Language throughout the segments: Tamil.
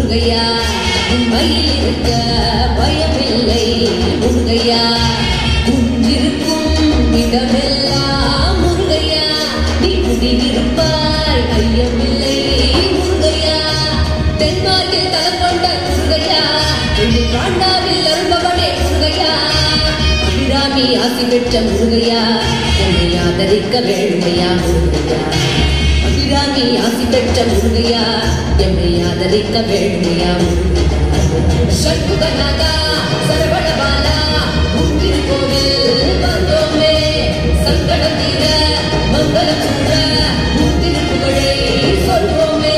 முருகையா உண்மையில் இருக்க பயமில்லை முருகையா குஞ்சிருக்கும் இடமெல்லாம் முருகையா நீ குடியிருப்பாய் ஐயமில்லை முருகையா தென்மார்க்கில் தலம் கொண்ட முருகையா வெள்ளி பாண்டாவில் அருள்பவனே முருகையா அபிராமி ஆசி பெற்ற முருகையா என்னை ஆதரிக்க வேண்டுமையா முருகையா அபிராமி ஆசி பெற்ற முருகையா எம்மை ஆதரிக்க வேண்டுமையா சண்முகநாதா சரவணபாலா முன்பின் கோவில் வந்தோமே சங்கடம் தீர மங்களம் சூழ முன்பின் புகழை சொல்வோமே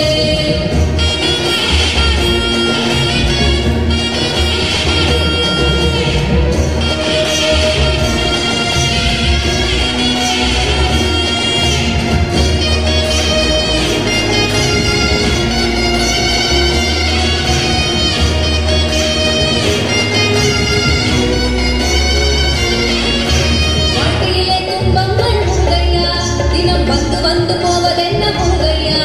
வாழ்க்கையிலே துன்பங்கள் முருகையா தினம் வந்து வந்து போவதென்ன முருகையா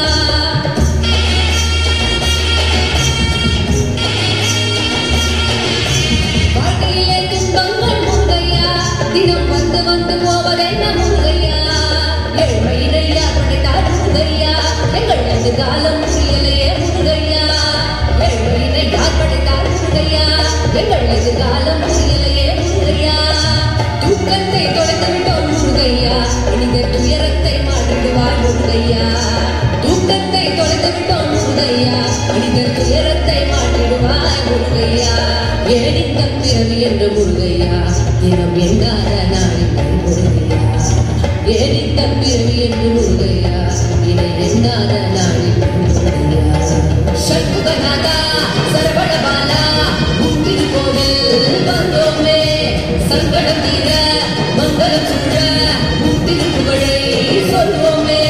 வாழ்க்கையிலே துன்பங்கள் முருகையா தினம் வந்து வந்து போவதென்ன முருகையா ஏழ்மையினை யார் படைத்தார் முருகையா எங்கள் எதிர்காலம் முறியலையே முருகையா ஏழ்மையினை யார் படைத்தார் முருகையா எங்கள் எதிர்காலம் முறியலையே முருகையா தூக்கத்தை தொலைத்து விட்டோம் முருகையா மனிதர் துயரத்தை மாற்றிடுவார் முருகையா தூக்கத்தை தொலைத்து விட்டோம் முருகையா மனிதர் துயரத்தை மாற்றிடுவார் முருகையா ஏனித்த பிறவி என்று முருகையா தினம் எங்காத நாளில் முருகையா ஏனித்த பிறவி என்று முருகையா இதை எங்காத நாளில் முருகையா சண்முகநாதா சரவணபாலா முன்பின் கோவில் வந்தோமே சங்கடம் தீர மங்களம் சூழ முன்பின் புகழை சொல்வோமே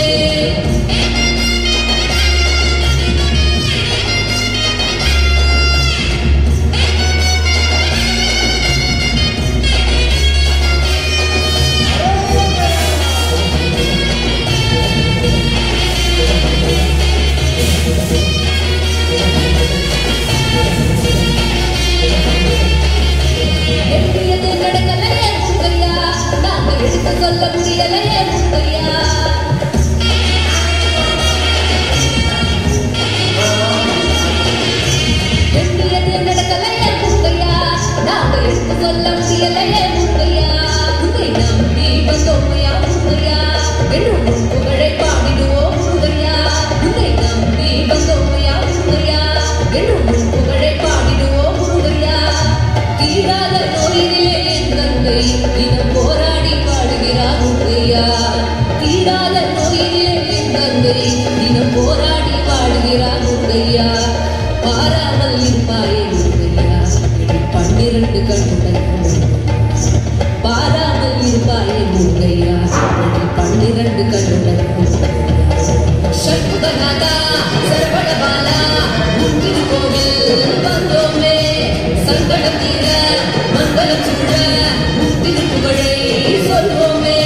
எண்ணியது நடக்கலையே முருகையா நாங்க எடுத்து சொல்ல முடியலையே முருகையா எண்ணியது நடக்கலையே முருகையா நாங்க எடுத்து சொல்ல முடியலையே முருகையா உன்னை நம்பி வந்தோமையா முருகையா என்றும் உன் புகழை பாடிடுவோம் முருகையா உன்னை நம்பி வந்தோமையா முருகையா என்றும் உன் புகழை பாடிடுவோம் முருகையா தீராத நோயிலே என் தங்கை தினம் போராடி பாடுகிறார் முருகையா தீராத நோயிலே என் தங்கை தினம் போராடி பாடுகிறார் முருகையா பாராமல் இருப்பாயே முருகையா என் பன்னிரண்டு கண்ணுடன் பாராமல் இருப்பாயே முருகையா என் பன்னிரண்டு கண்ணுடன் சண்முகநாதா சரவணபாலா முன்பின் கோவில் வந்தோமே சங்கடம் தீர மங்களம் சூழ முன்பின் புகழை சொல்வோமே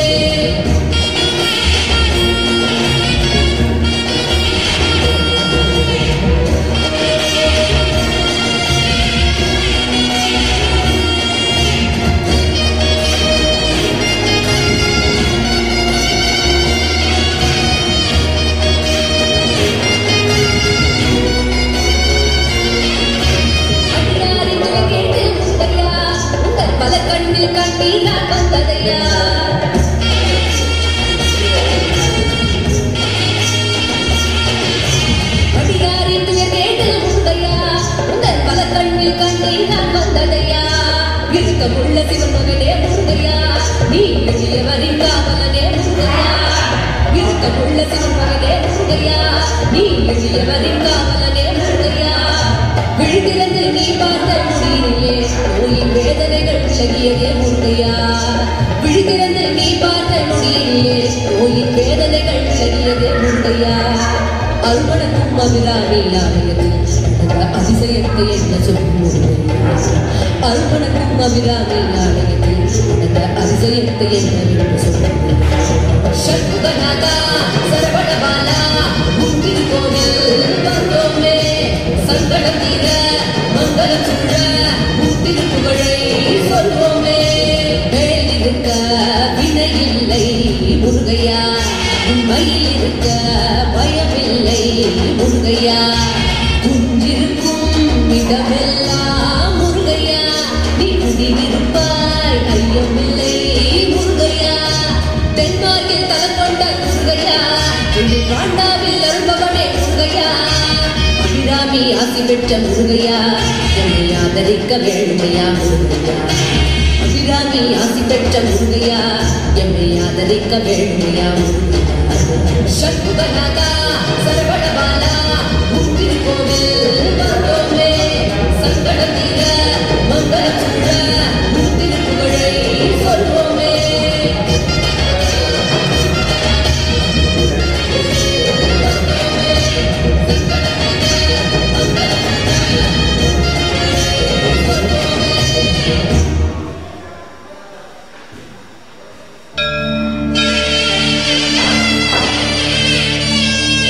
அடியாரின் துணை கேட்டு முருகையா உங்கள் பல கண்ணில் கண்ணீரால் வந்ததையா அடியாரின் துயர் கேட்டு முருகையா உங்கள் பல கண்ணில் கண்ணீரால் வந்ததையா இருக்கமுள்ள சிவன் மகனே முருகையா நீ எளியவரின் காவலனே முருகையா இருக்கமுள்ள சிவன் மகனே முருகையா நீ எளியவரின் காவலனே முருகையா விழுதிறந்து நீ பார்த்த முடியிலே நோயின் வேதனைகள் விலகியதே முருகையா விழுதிறந்து நீ பார்த்த முடியிலே நோயின் வேதனைகள் விலகியதே முருகையா அருமணக்கும் அபிராமி ஆலயத்தில் நடந்த அதிசயத்தை என்ன சொல்லும் முருகையா அருமணக்கும் அபிராமி ஆலயத்தில் நடந்த அதிசயத்தை என்னவென்று சொல்லும் சண்முகநாதா சரவணபாலா முன்பின் கோவில் வந்தோமே சங்கடம் இடமெல்லாம் முருகையா நீ குடியிருப்பாய் ஐயமில்லை முருகையா தென்மார்க்கில் தலம் கொண்ட முருகையா இடி காண்டாவில் அருள்பவனே முருகையா அபிராமி ஆசி பெற்ற முருகையா என்னை ஆதரிக்க வேண்டுமையா முருகையா அபிராமி ஆசி பெற்ற முருகையா எம்மை ஆதரிக்க வேண்டுமையா முருகையா சண்முகநாதா சரவணபாலா முந்திரி கோவில் வந்தோமே சங்கட தீர மங்கள சூழ முந்திரி புகழை சொல்வோமே ஆ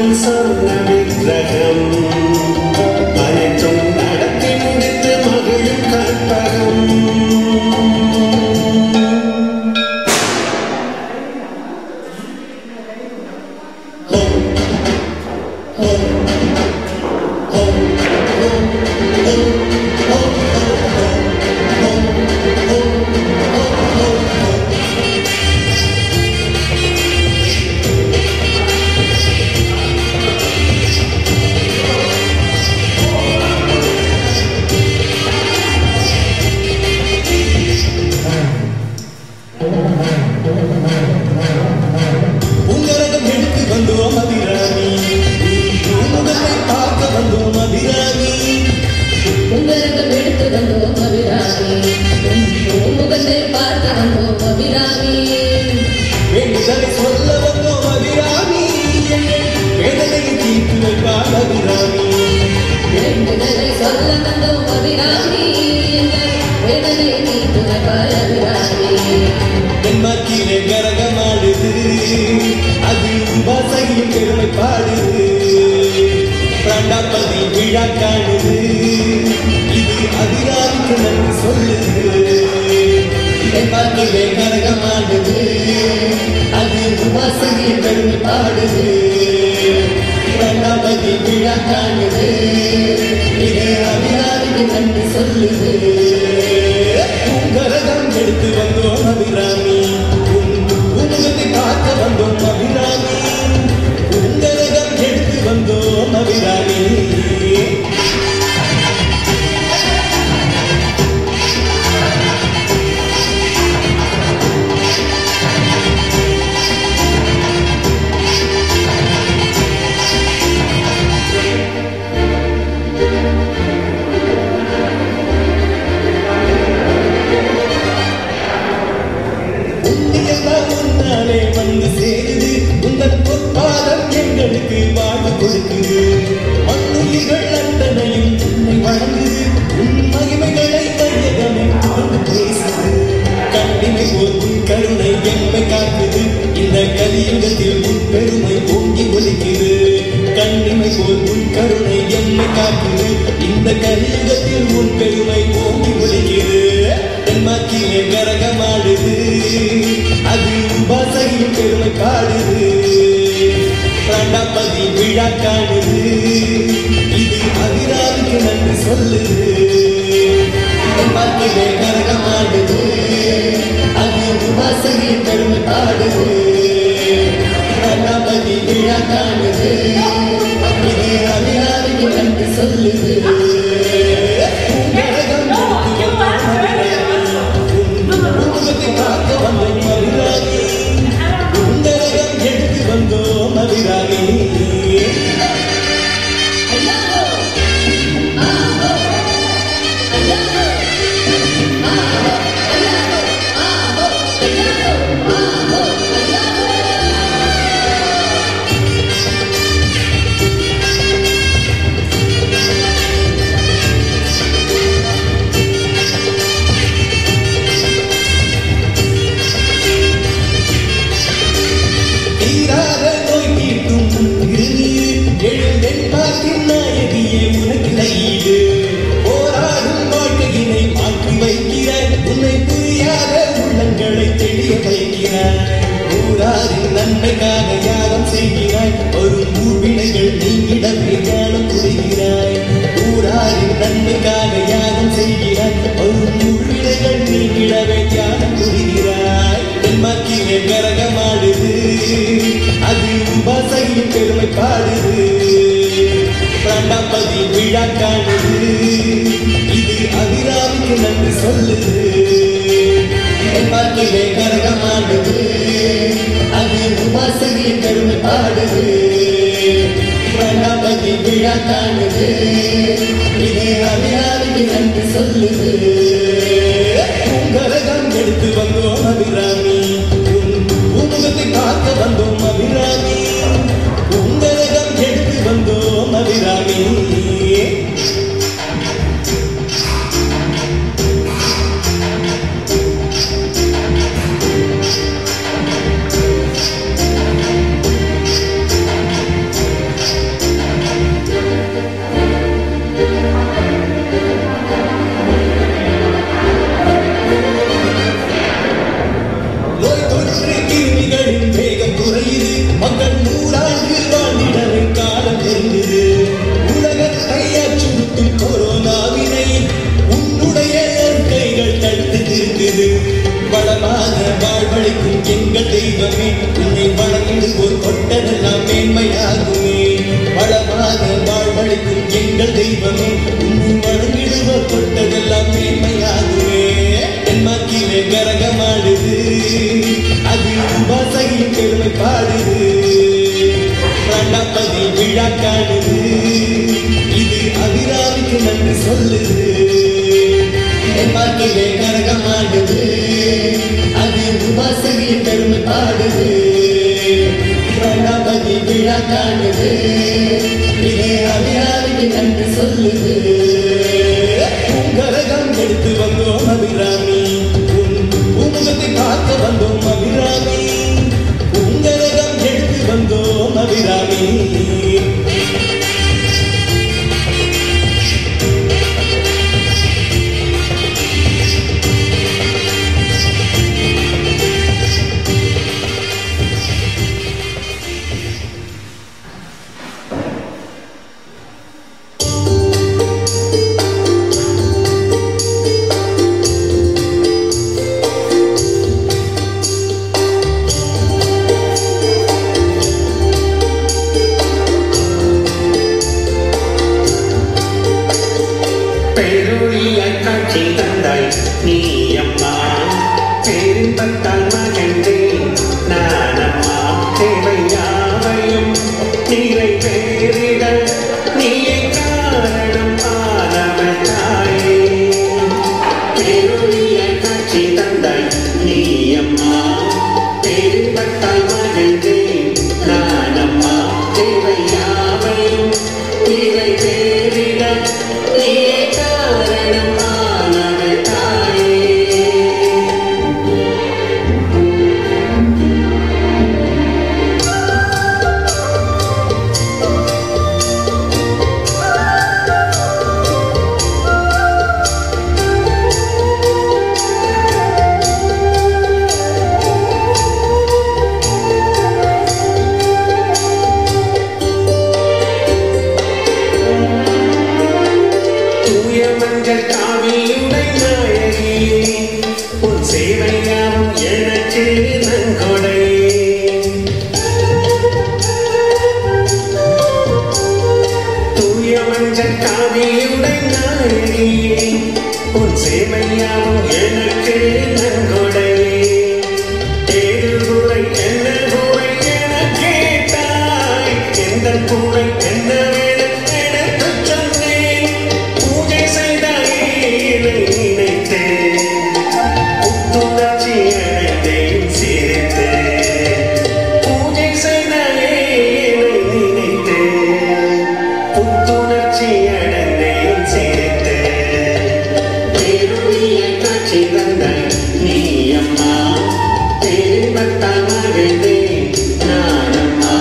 உன் சொர்ண விக்கிரகம் அனைத்தும் நடத்தி முடித்து மகிழும் கற்பகம் உங்கரகம் எடுத்து வந்தோம் அபிராமி முகத்தை பார்க்க வந்தோம் அபிராமி உங்கரகம் எடுத்து வந்தோம் அபிராமி உன் முகத்தை பார்க்க வந்தோம் அபிராமி வேண்டுதலை சொல்ல வந்தோம் அபிராமி வேதனையை தீர்த்து வைப்பாள் அபிராமி வேண்டுதலை சொல்ல வந்தோம் அபிராமி எங்கள் வேதனை நீத்து வைப்பாய் அபிராமி தென்மாக்கிலே கரகமாடுது அது வாசகியும் பெருமை பாடுது பிராண்டாப்பதி விழா காணுது இது அபிராமிக்கு நன்றி சொல்லுது தென்மாக்கிலே கரகமாடுது அது வாசகியும் பெருமை பாடுது பிராண்டாப்பதி விழா காணுது இது அபிராமிக்கு நன்றி சொல்லுது உங்கரகம் எடுத்து வந்தோம் அபிராமி உங்கத்தை பார்க்க வந்தோம் அபிராமி உங்கரகம் எடுத்து வந்தோம் அபிராமி உன்னியெல்லாம் உன்னாலே வந்து சேருது உங்கள் பொற்பாதம் எங்களுக்கு வாழ்வு கொடுக்குது மண்ணுயிர்கள் அத்தனையும் உன்னை வணங்குது உன் மகிமைகளை மையகமே தொடர்ந்து பேசுது கண்ணிமை போல் உன் கருணை எம்மை காக்குது இந்த கலியுகத்தில் உன் பெருமை ஓங்கி ஒலிக்குது கண்ணிமை போல் உன் கருணை எம்மை காக்குது இந்த கலியுகத்தில் உன் பெருமை ஓங்கி ஒலிக்குது தென்மாக்கிலே கரகமாடுது அது வாசகியும் பெருமை பாடுது பிராண்டாப்பதி விழா காணுது இது அபிராமிக்கு நன்றி சொல்லுது தென்மாக்கிலே கரகமாடுது அது வாசகியும் பெருமை பாடுது பிராண்டாப்பதி விழா காணுது இது அபிராமிக்கு நன்றி சொல்லுது உங்கரகம் எடுத்து உலகத்தை காக்க வந்தோம் அபிராமி உங்கரகம் எடுத்து வந்தோம் அபிராமி ஐயாஹோ ஆஹோ ஐயாஹோ ஆஹோ ஐயாஹோ ஆஹோ ஐயாஹோ ஆஹோ ஐயாஹோ தீராத நோய் தீர்க்கும் திருநீர் எழுந்தென் பாட்டின் நாயகியே உனக்கு கையீடு போராடும் வாழ்க்கையினை மாற்றி வைக்கிறாய் உன்னை புரியாத உள்ளங்களை தெளிய வைக்கிறாய் ஊராரின் நன்மைக்காக யாகம் செய்கிறாய் ஒரு ஊர்வினைகள் நீங்கிடவே ஞானம் புரிகிறாய் ஊராரின் நன்மைக்காக யாகம் செய்கிறாய் ஒரு ஊர்வினைகள் நீங்கிடவே தியானம் புரிகிறாய் தென்மாக்கிலே கரகமாடுது அது வாசகியும் பெருமை பாடுது பிராண்டாப்பதி விழா காணுது இது அபிராமிக்கு நன்றி சொல்லுது தென்மாக்கிலே கரகமாடுது அது வாசகியும் பெருமை பாடுது பிராண்டாப்பதி விழா காணுது இது அபிராமிக்கு நன்றி சொல்லுது உங்கரகம் எடுத்து வந்தோம் அபிராமி உமுகத்தை காக்க வந்தோம் அபிராமி உங்கரகம் எடுத்து வந்தோம் அபிராமி மேன்மையாகுமே வளமாக வாழ்வழிக்கும் எங்கள் தெய்வமே உன்னை வணங்கிடுவர் தொட்டதெல்லாம் மேன்மையாகுமே தென்மாக்கிலே கரகமாடுது அது வாசகியின் பெருமை பாடுது பிரணப்பதி விழா காணுது இது அபிராமிக்கு நன்றி சொல்லுது தென்மாக்கிலே கரகமாடுது அது வாசகியின் பெருமை பாடுது பிரணப்பதி விழா காணுது இது அபிராமிக்கு நன்றி சொல்லுது உங்கரகம் எடுத்து வந்தோம் அபிராமி உன் உமுகத்தை பார்க்க வந்தோம் அபிராமி உங்கரகம் எடுத்து வந்தோம் அபிராமி பெருளியாய் காட்சி தந்தாய் நீ அம்மா பெரும்பத்தால் மகிழ்ந்தேன் நான் அம்மா தேவையாவையும் நிறைவேறிட நீயே காரணம் ஆனவள் தாயே பெருளியாய் காட்சி தந்தாய் நீ அம்மா பெரும்பத்தால் மகிழ்ந்தேன் நான் அம்மா தேவையாவையும் நிறைவேறிட நீயே காரணம் ஆனவள் தாயே தூய மஞ்சள் காவியுடை நாயகி உன் சேவையாவும் எனக்கு நன்கொடை தூய மஞ்சள் காவியுடை நாயகி உன் சேவையாவும் எனக்கு நன்கொடை ஏழு குறை என்ன குறை என கேட்டாய் எந்த குறை என்ன வேணும் எனக்குச் சொன்னேன் பூஜை செய்த ஏழை நினைத்தேன் புத்துணர்ச்சி அடைந்தேன் சிரித்தேன் பூஜை செய்த ஏழை நினைத்தேன் புத்துணர்ச்சி அடைந்தேன் சிரித்தேன் பெருளிய காட்சி தந்தாய் நீ அம்மா பெரும்பத்தால் மகிழ்ந்தேன் நான் அம்மா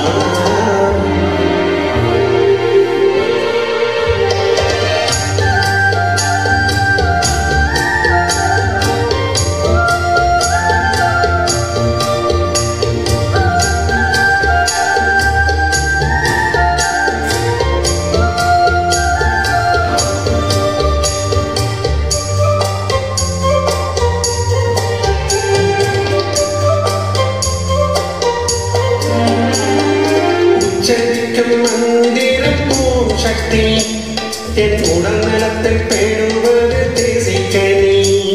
உச்சரிக்கும் மந்திரம் ஓம் சக்தி என் உடல் நலத்தை பேணுவது தேசிக்கனி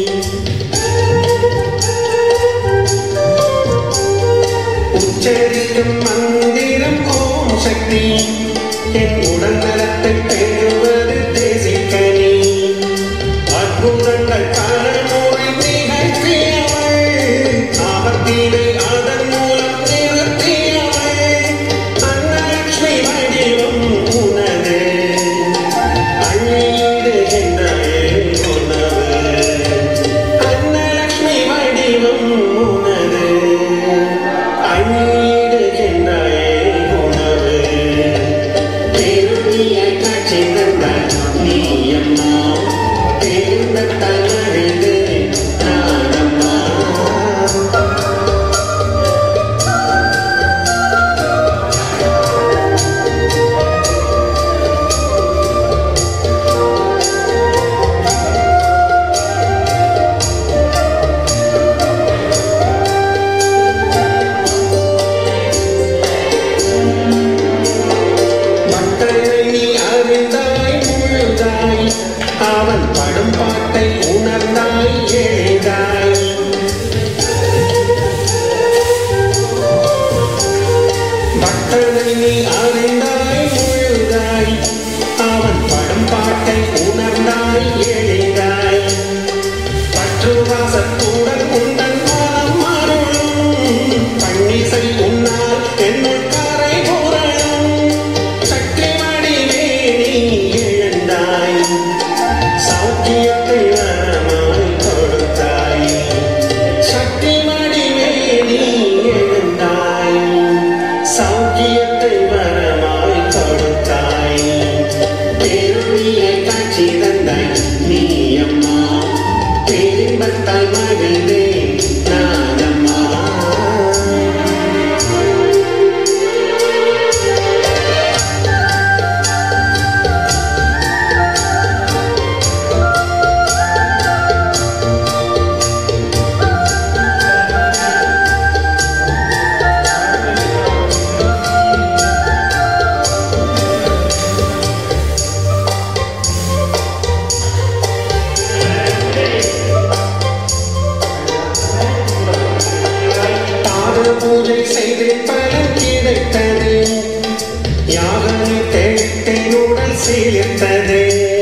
உச்சரிக்கும் மந்திரம் ஓம் சக்தி என் உடல் நலத்தை பேணுவது தேசிக்கனி அற்புதங்கள் பல மொழி நிகழ்த்தியவள் ஆபத்தினை அதன் மூலம் நிறுத்தியவள் அன்னலட்சுமி வடிவம் உனது அள்ளியிடுகின்ற உணவு அன்னலட்சுமி வடிவம் உனது அள்ளியிடுகின்ற உணவு பெருளி அறிந்தாய் முழுதாய் அவன் படும் பாட்டை உணர்ந்தாய் எழுந்தாய் பற்றுவாசத்துடன் உந்தன் மனம் அருளும் பன்னிசை உன்னால் என்னுள் கரை புரளும் சக்தி வடிவே நீ எழுந்தாய் சௌக்கியத்தை வரமாய் கொடுத்தாய் சக்தி வடிவே நீ எழுந்தாய் சௌக்கியத்தை வரமாய் கொடுத்தாய் பெருமையை காட்சி தந்தாய் நீ அம்மா பெரும்பத்தால் மகிழ்ந்தேன் நானம்மா பாத பூஜை செய்து பலன் கிடைத்தது யாகனை தேட்டை உடல் சீர்த்தது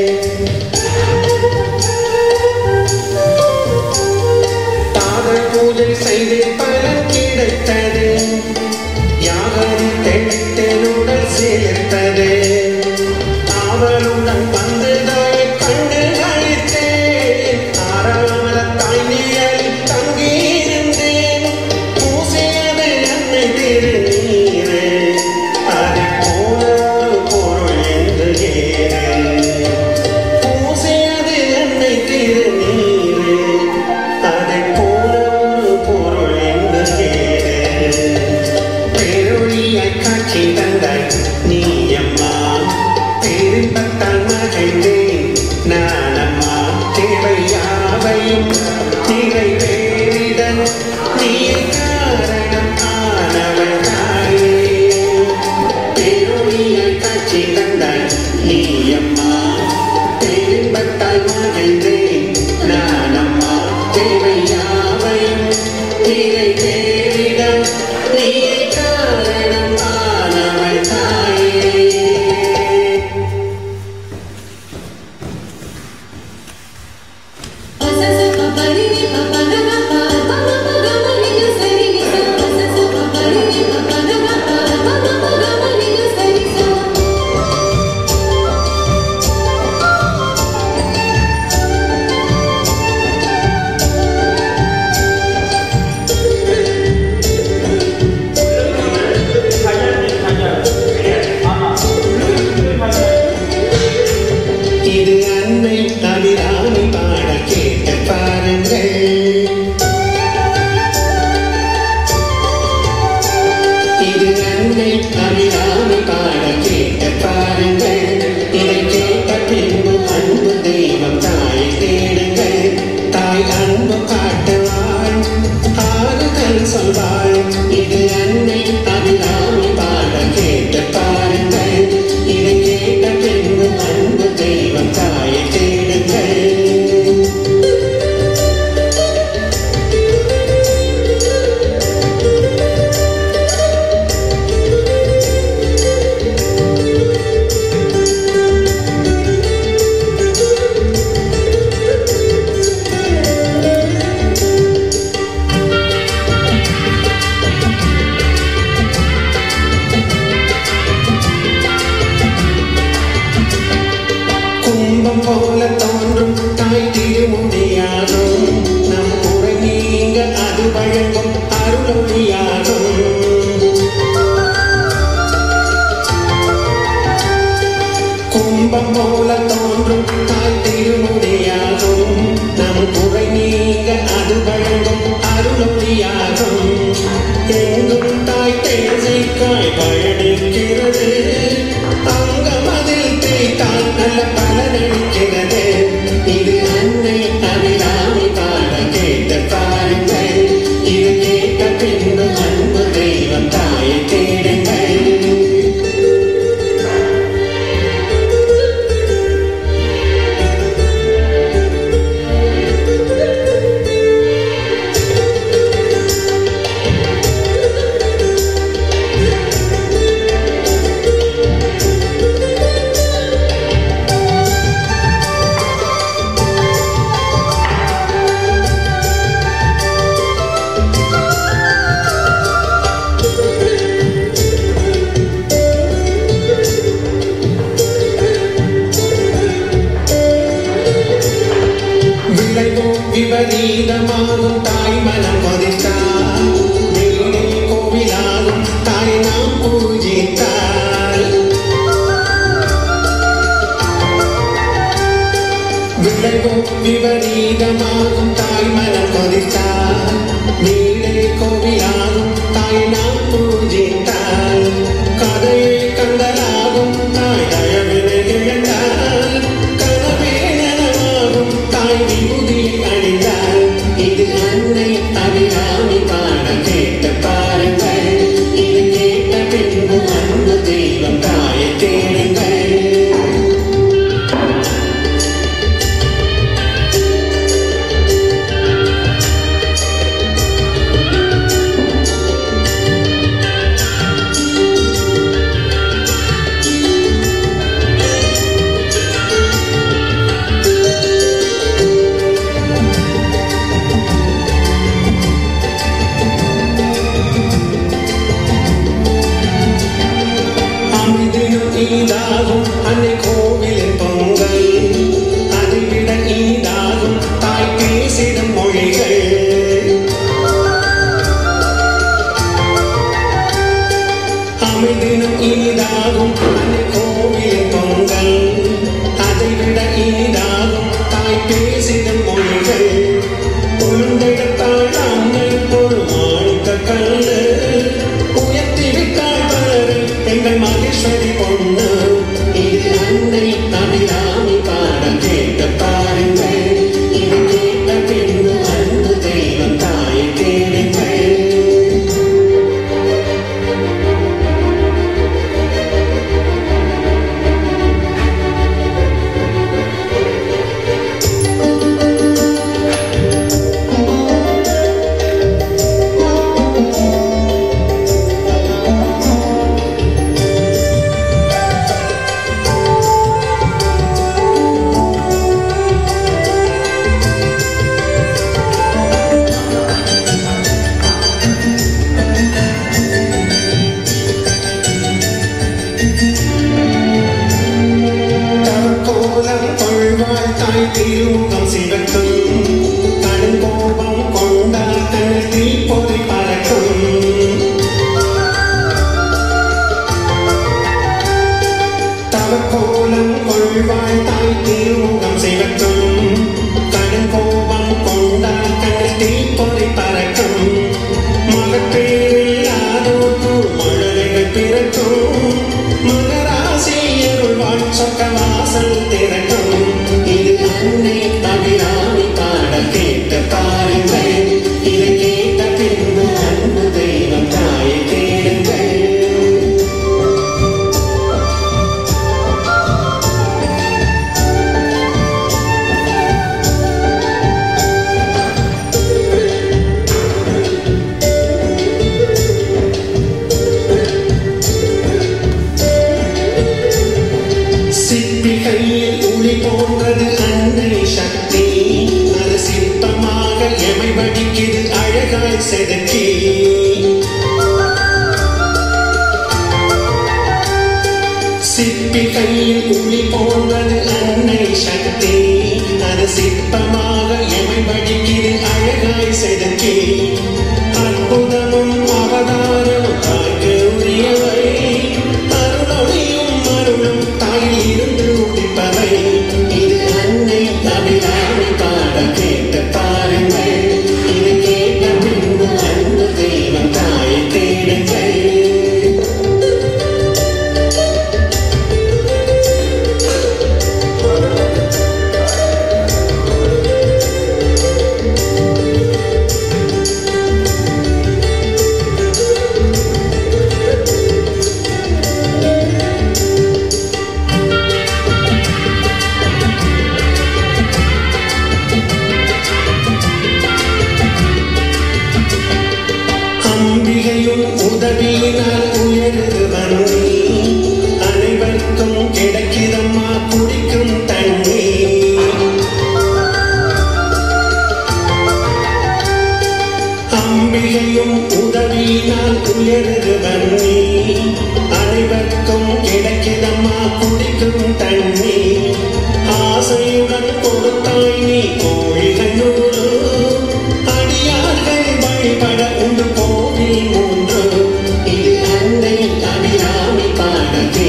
பாத பூஜை செய்து பலன் கிடைத்தது யாகனை தேட்டை உடல் சீர்த்தது அவளுடன் வந்து தாயை கண்டு அழைத்தேன் ஆறாமல தாய் நிழலில் தங்கியிருந்தேன் பூசியது என்னை திருநீரே அதை போல ஒரு பொருள் என்று ஏறு பூசியது என்னை திருநீரே அதை போல ஒரு பொருள் என்று ஏறு பெருளியாய் காட்சி தந்தாய் நீ அம்மா பெரும்பத்தால் மகிழ்ந்தேன் நானம்மா தேவையாவையும் நிறைவேறிட நீ காரணம் ஆனவள் தாயே பெருளியாய் காட்சி தந்தாய் நீ அம்மா பெரும்பத்தால் மகிழ்ந்தேன் நானம்மா தேவையாவையும் நிறைவேறிட நீ காரணம் ஆனவள் தாயே இது அன்னை அபிராமி பாட கேட்டு பாருங்கள் இது அன்னை அபிராமி பாட கேட்டு பாருங்கள் இதை கேட்ட பின்பு அன்பு தெய்வம் தாயை தேடுங்கள் தாய் அன்பு காட்டுவாள் ஆறுதல் சொல்வாள் இது அன்னை அபிராமி பாட கேட்டு பாருங்கள் இதை கேட்ட பின்பு அன்பு தெய்வம் தாயை தேடுங்கள் கும்பம் போல தோன்றும் தாய் திருமுடியாகும் நம் முறை நீங்க அது வழங்கும் அருளொழியாகும் கும்பம் போல தோன்றும் தாய் திருமுடியாகும் நம் குறை நீங்க அது வழங்கும் அருளொழியாகும் எங்கும் தாய் தேசைக்காய் பயணிக்கிறது அங்கமதில் தேய்த்தால் நல்ல பலனளிக்கிறது இது அன்னை அபிராமி பாட கேட்ட பாருங்கள் இது கேட்ட பின்பு அன்பு தெய்வம் தாயை தேடுங்கள் விபரீதமாகும் தாய் மனம் கொதித்தால் வீடே கோவிலாகும் தாய் நாம் பூஜித்தால் விளைவும் விபரீதமாகும் தாய் மனம் கொதித்தால் வீடே கோவிலாகும் தாய் நாம் பூஜித்தால் கதையை கண்டலாகும் தாய் தயவினை இழந்தால் கனவே நனவாகும் தாய் விபூதியை அணிந்தால் இது அன்னை அபிராமி பாட கேட்ட பாருங்கள் இது கேட்ட பின்பு அன்பு தெய்வம் தாயை தேடுங்கள் அமைதியும் ஈதாகும் அன்னை கோவிலின் பொங்கல் அதைவிட ஈதாகும் தாய் பேசிடும் மொழிகள் அமைதியும் ஈதாகும் அன்னை கோவிலின் பொங்கல் அதைவிட ஈதாகும் தாய் பேசிடும் மொழிகள் உளுந்தெடுத்தாள் அன்னை ஒரு மாணிக்க கல்லு உயர்த்தி விட்டாள் பலரு எங்கள் மகேஸ்வரி பொண்ணு இது அன்னை அபிராமி பாடம் கேட்டு பாருங்கள் இது கேட்ட பின்பு அன்பு தெய்வம் தாயை தேடுங்கள் தவக்கோலம் கொள்வாள் தாய் திருமுகம் சிவக்கும் கடுங்கோபம் கொண்டால் தன் தீப்பொறி பறக்கும் தவக்கோலம் கொள்வாள் தாய் திருமுகம் சிவக்கும் கடுங்கோபம் கொண்டால் தன் தீப்பொறி பறக்கும் மகப்பேரில்லாதோர்க்கு மழலைகள் பிறக்கும் மகராசி அருள்வாள் சொக்கவாசல் திறக்கும் இது அன்னை அபிராமி பாட கேட்ட பாருங்கள் இதை கேட்ட பின்பு அன்பு தெய்வம் தாயை தேடுங்கள் சிற்பி கையில் ஒளி போன்றது அன்னை சக்தி அது சிற்பமாக எமை வடிக்குது அழகாய் செதுக்கி சிற்பி கையில் ஒளி போன்றது அன்னை சக்தி அது சிற்பமாக எமை வடிக்குது அழகாய் செதுக்கி அற்புதமும் அவதாரமும் தாய்க்கு உரியவை அருளொளியும் அருளும் தாயில் இருந்து உதிப்பவை இது அன்னை அபிராமி பாட கேட்டு பாருங்கள் இது கேட்ட பின்பு அன்பு தெய்வம் தாயை தேடுங்கள்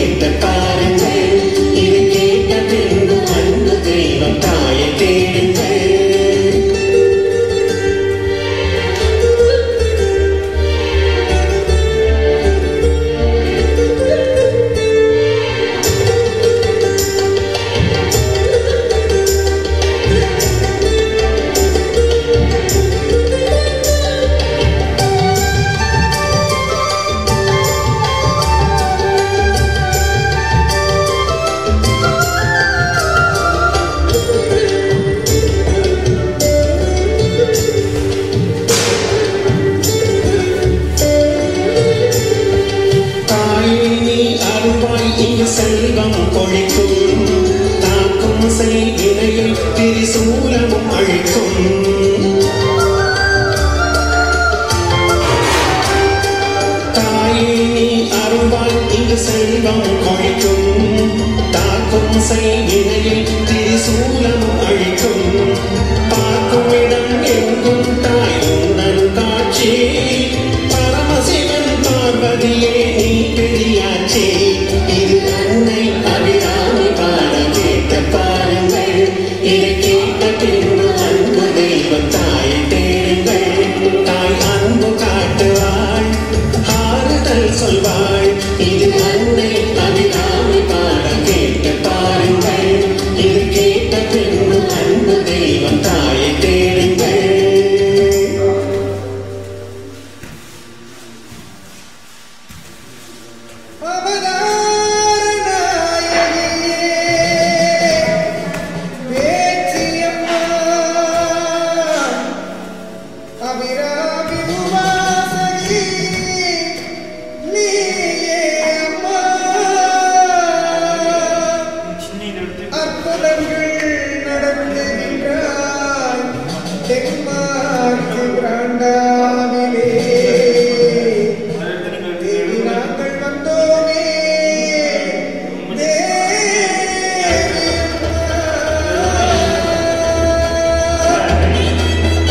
கேட்ட பாருங்கள் இது கேட்ட பின்பு அன்பு தெய்வம் தாயை தேடுங்கள் தாயே நீ அருள்வாய் இங்கு செல்வம் கொழிக்கும் தாக்கும் செய்வினையை திரிசூலமும் அழிக்கும் தாயே நீ அருள்வாய் இங்கு செல்வம் கொழிக்கும் தாக்கும் செய்வினையை திரிசூலமும் அழிக்கும் பார்க்கும் இடம் எங்கும் தாய் உன்னன் காட்சி பரமசிவன் பார்வதியே நீ பெரியாச்சே இது அன்னை அபிராமி பாட கேட்ட பாருங்கள் இதை கேட்ட பின்பு அன்பு தெய்வம் தாயை தேடுங்கள் தாய் அன்பு காட்டுவாள் ஆறுதல் சொல்வாள் இது அன்னை அபிராமி பாட கேட்ட பாருங்கள் இது கேட்ட பின்பு அன்பு தெய்வம் தாயை தேடுங்கள் அற்புதங்கள் நடத்துகின்றாய் தென்மார்க்கு பிராண்டாவிலே தேடி நாங்கள் வந்தோமே தேவியம்மா.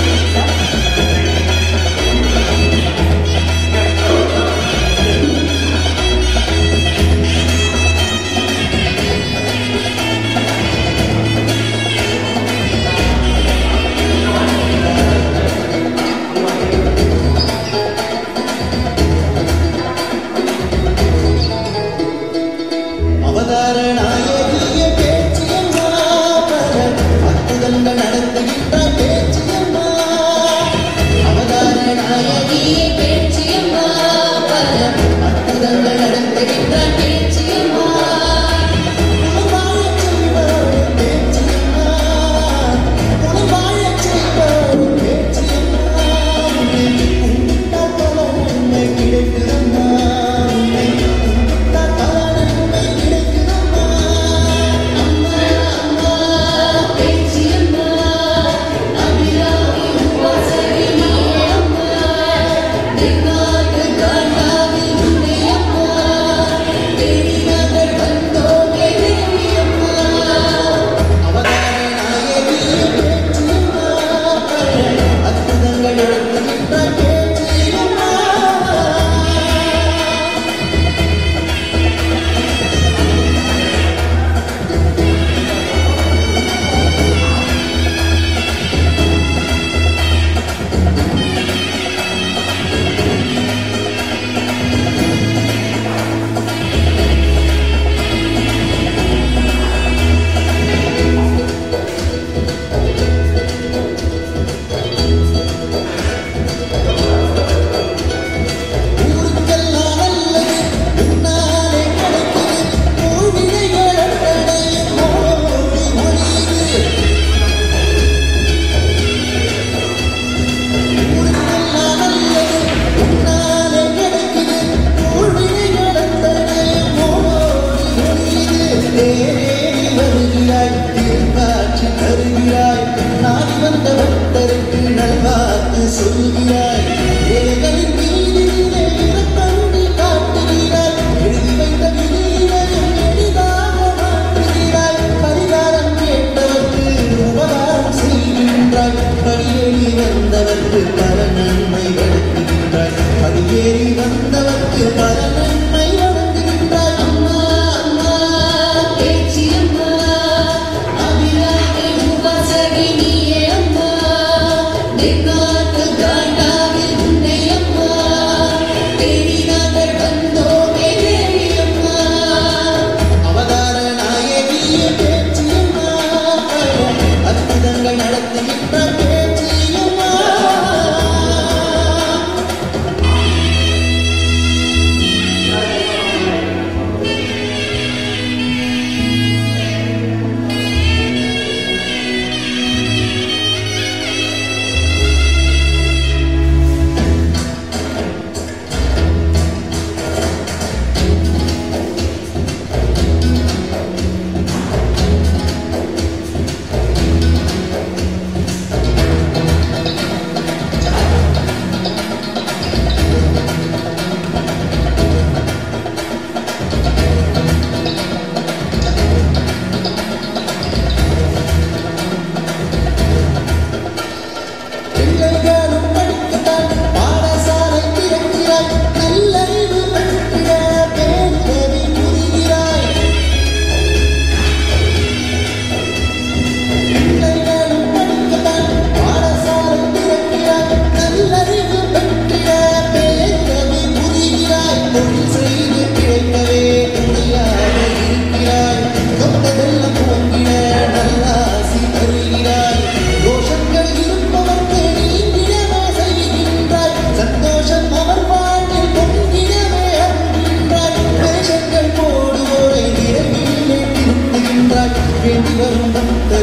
அவதார நாயகிய பேச்சியம்மா பல அற்புதங்கள் நடத்துகின்ற பேச்சியம்மா அவதார நாயகிய பேச்சியம்மா பல அற்புதங்கள் நடத்துகின்ற பேச்சியம்மா வாழச் செய்வோம் பேச்சியம்மா உன்னை வாழச் செய்வோம் பேச்சியம்மா உன்னிட்டால் பல நன்மை கிடைக்குதம்மா உன்னை உன்னிட்டால் பல நன்மை கிடைக்குதம்மா அம்மா அம்மா பேச்சியம்மா அபிராமி உபாசகி நீயே அம்மா தென்னாட்டு காண்டாவி உன்னை அம்மா தேடி நாங்கள் வந்தோமே தேவி அம்மா அவதார நாயகிய பேச்சியம்மா பல அற்புதங்கள் நடத்துகின்ற பேச்சியம்மா ஊருக்கெல்லாம் நல்லது உன்னாலே கிடைக்குது ஊழியர்கள் அத்தனையும் ஓடி ஒளியுது ஊருக்கெல்லாம் நல்லது உன்னாலே கிடைக்குது ஊழியர்கள் அத்தனையும் ஓடி ஒளியுது தேடி வருகிறாய் தீர்ப்பாட்சி தருகிறாய் நாடி வந்த பக்தருக்கு நல்வாக்கு சொல்கிறாய் ஏழைகளின் மீதிலே இரக்கண்ணி காட்டுகிறாய் எழுதி வைத்த விதியையும் எளிதாக மாற்றுகிறாய் பரிகாரம் கேட்டவர்க்கு உபகாரம் செய்கின்றாய் படியேறி வந்தவர்க்கு பல நன்மை வழங்குகின்றாய் படியேறி வந்தவர்க்கு பல நன்மை வழங்குகின்றாய் அம்மா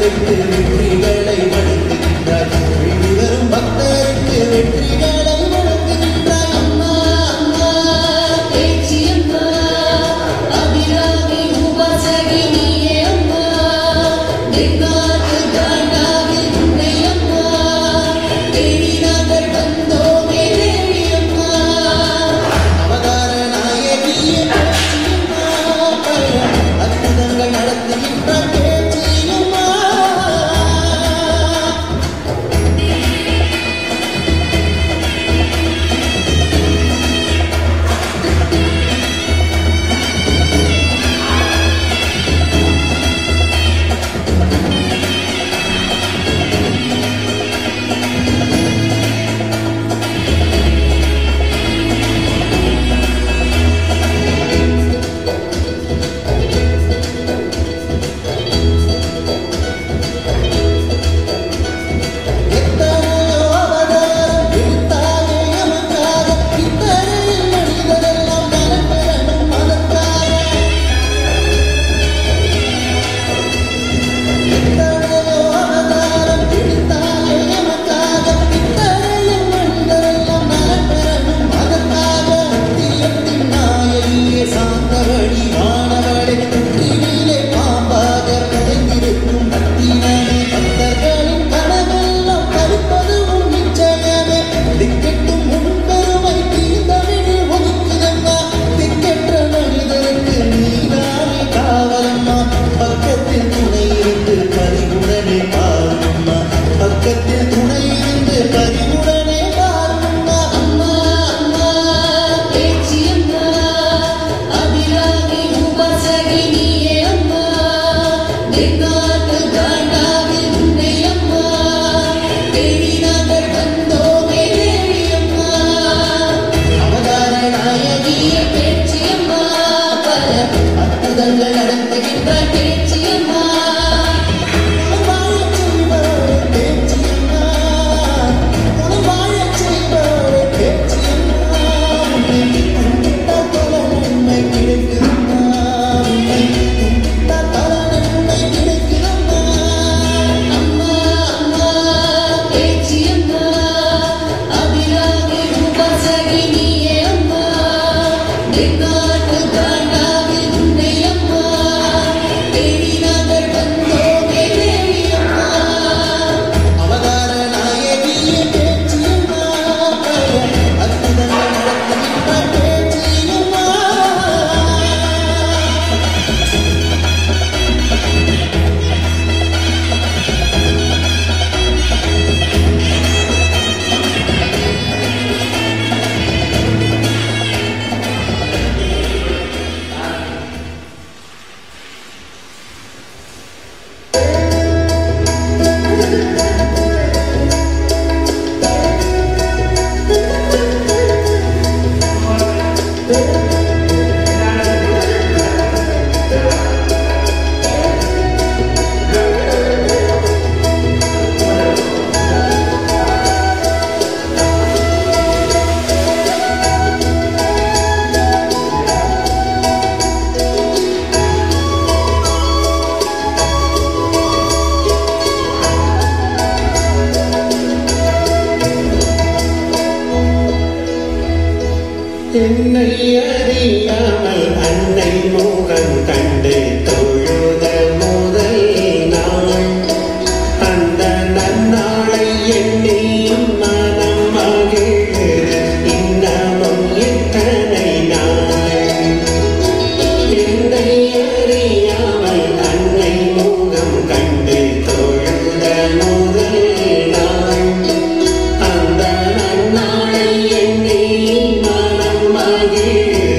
பெற்று வெற்றிகளை வழங்குகின்றாய் வெளிவரும் பக்தருக்கு வெற்றிகளை வழங்குகின்றாய் அம்மா அம்மா பேச்சியம்மா அபிராமி உபாசகி நீயே அம்மா தென்னாட்டு தாண்டாவில் உன்னை அம்மா தேடி நாங்கள் வந்தோமே தேவி அம்மா அவதார நாயகியே பேச்சியம்மா அற்புதங்கள் நடத்துகின்ற பேச்சியம்மா எத்தனையோ அவதாரம் எடுத்தாயே எமக்காக இத்தனையில் மனிதரெல்லாம் நலம் பெறணும் அதற்காக எத்தனையோ அவதாரம் எடுத்தாயே எமக்காக இத்தனையில் மனிதரெல்லாம் நலம் பெறணும் அதற்காக முத்தியத்தின் நாயகியே சாந்தவழி வானவளே புற்றினிலே பாம்பாக புதைந்திருக்கும் பக்தினமே பக்தர்களின் கனவெல்லாம் பறிப்பது உன் நிச்சயமே திக்கெட்டும் உன் பெருமை தீர்ந்தவனில் ஒதுக்குதம்மா திக்கெற்ற மனிதருக்கு நீதானே காவலம்மா பக்கத்தில் துணை இருந்து பறிவுடனே பாரும்மா பக்கத்தில் துணை இருந்து பறிவுடனே பாரும்மா அம்மா அம்மா பேச்சியம்மா அபிராமி உபாசகி நீயே அம்மா தென்னாட்டு தாண்டாவில் உன்னை அம்மா தேடி நாங்கள் வந்தோமே தேவி அம்மா அவதார நாயகியே பேச்சியம்மா பல அற்புதங்கள் நடத்துகின்ற பேச்சியம்மா வாழச் செய்பவளே பேச்சியம்மா உன்னை வாழச் செய்பவளே பேச்சியம்மா உன்னை கும்பிட்டால் பல நன்மை கிடைக்குதம்மா உன்னை கும்பிட்டால் பல நன்மை கிடைக்குதம்மா அம்மா அம்மா பேச்சியம்மா அபிராமி உபாசகி நீயே அம்மா தென்னாட்டு தாண்டாவில் உன்னை அம்மா தேடி நாங்கள் வந்தோமே தேவி அம்மா அவதார நாயகியே பேச்சியம்மா பல அற்புதங்கள் நடத்துகின்ற பேச்சியம்மா என்னை அறியாமல் அன்னை முகம் கண்டு தொழுத முதல் நாள் அந்த நன்னாளை எண்ணி மனம் மகிழ்ந்து இன்னமும் எத்தனை நாள் என்னை அறியாமல் அன்னை முகம் கண்டு தொழுத முதல் நாள் அந்த நன்னாளை எண்ணி மனம் மகிழ்ந்து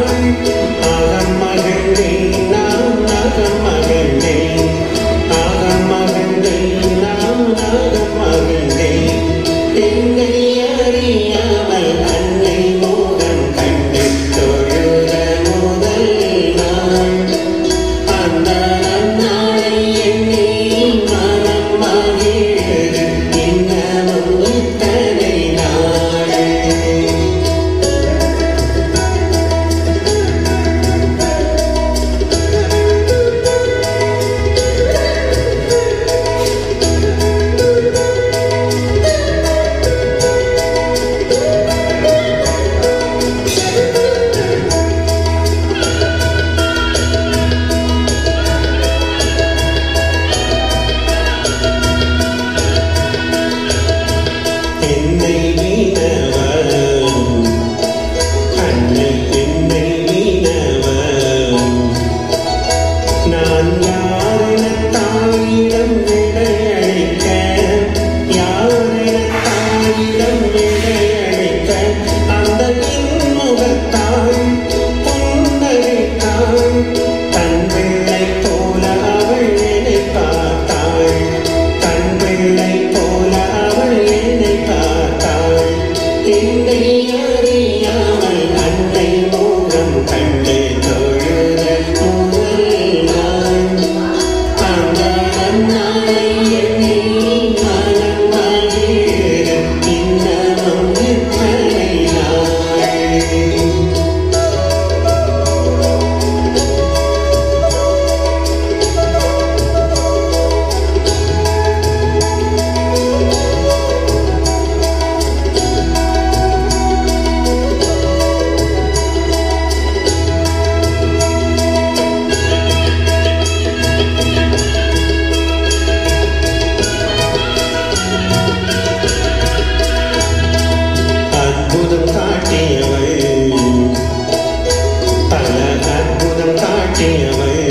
நாள் அகம் மகிழ்ந்தேன் நான் அகம் மகிழ்ந்தேன் அகம் மகிழ்ந்தேன் நான் அகம் மகிழ்ந்தேன் என்னை அறியாமல் அன்னை மோகம் கண்டு தொழுத முதல் நாள் அந்த நன்னாளை எண்ணி மனம் மகிழ்ந்து இன்னமும் இத்தனை நாள் என்னை வீணவன் அன்னை என்னை வீணவன் நான் யாரென தாயிடம் விடையளிக்க யாரென தாயிடம் விடையளிக்க அந்த இன்முகத்தாள் புன்னகைத்தாள் தன் பிள்ளை போல அவள் என்னை பார்த்தாள் தன் பிள்ளை போல அவள் என்னை பார்த்தாள் என்னை அறியாமல் அன்னை மோகம் கண்டு தொழுத முதல் நாள் அந்த நன்னாளை எண்ணி மனம் மகிழ இன்னமும் இத்தனை நாள் அற்புதம் காட்டியவள் பல அற்புதம் காட்டியவள்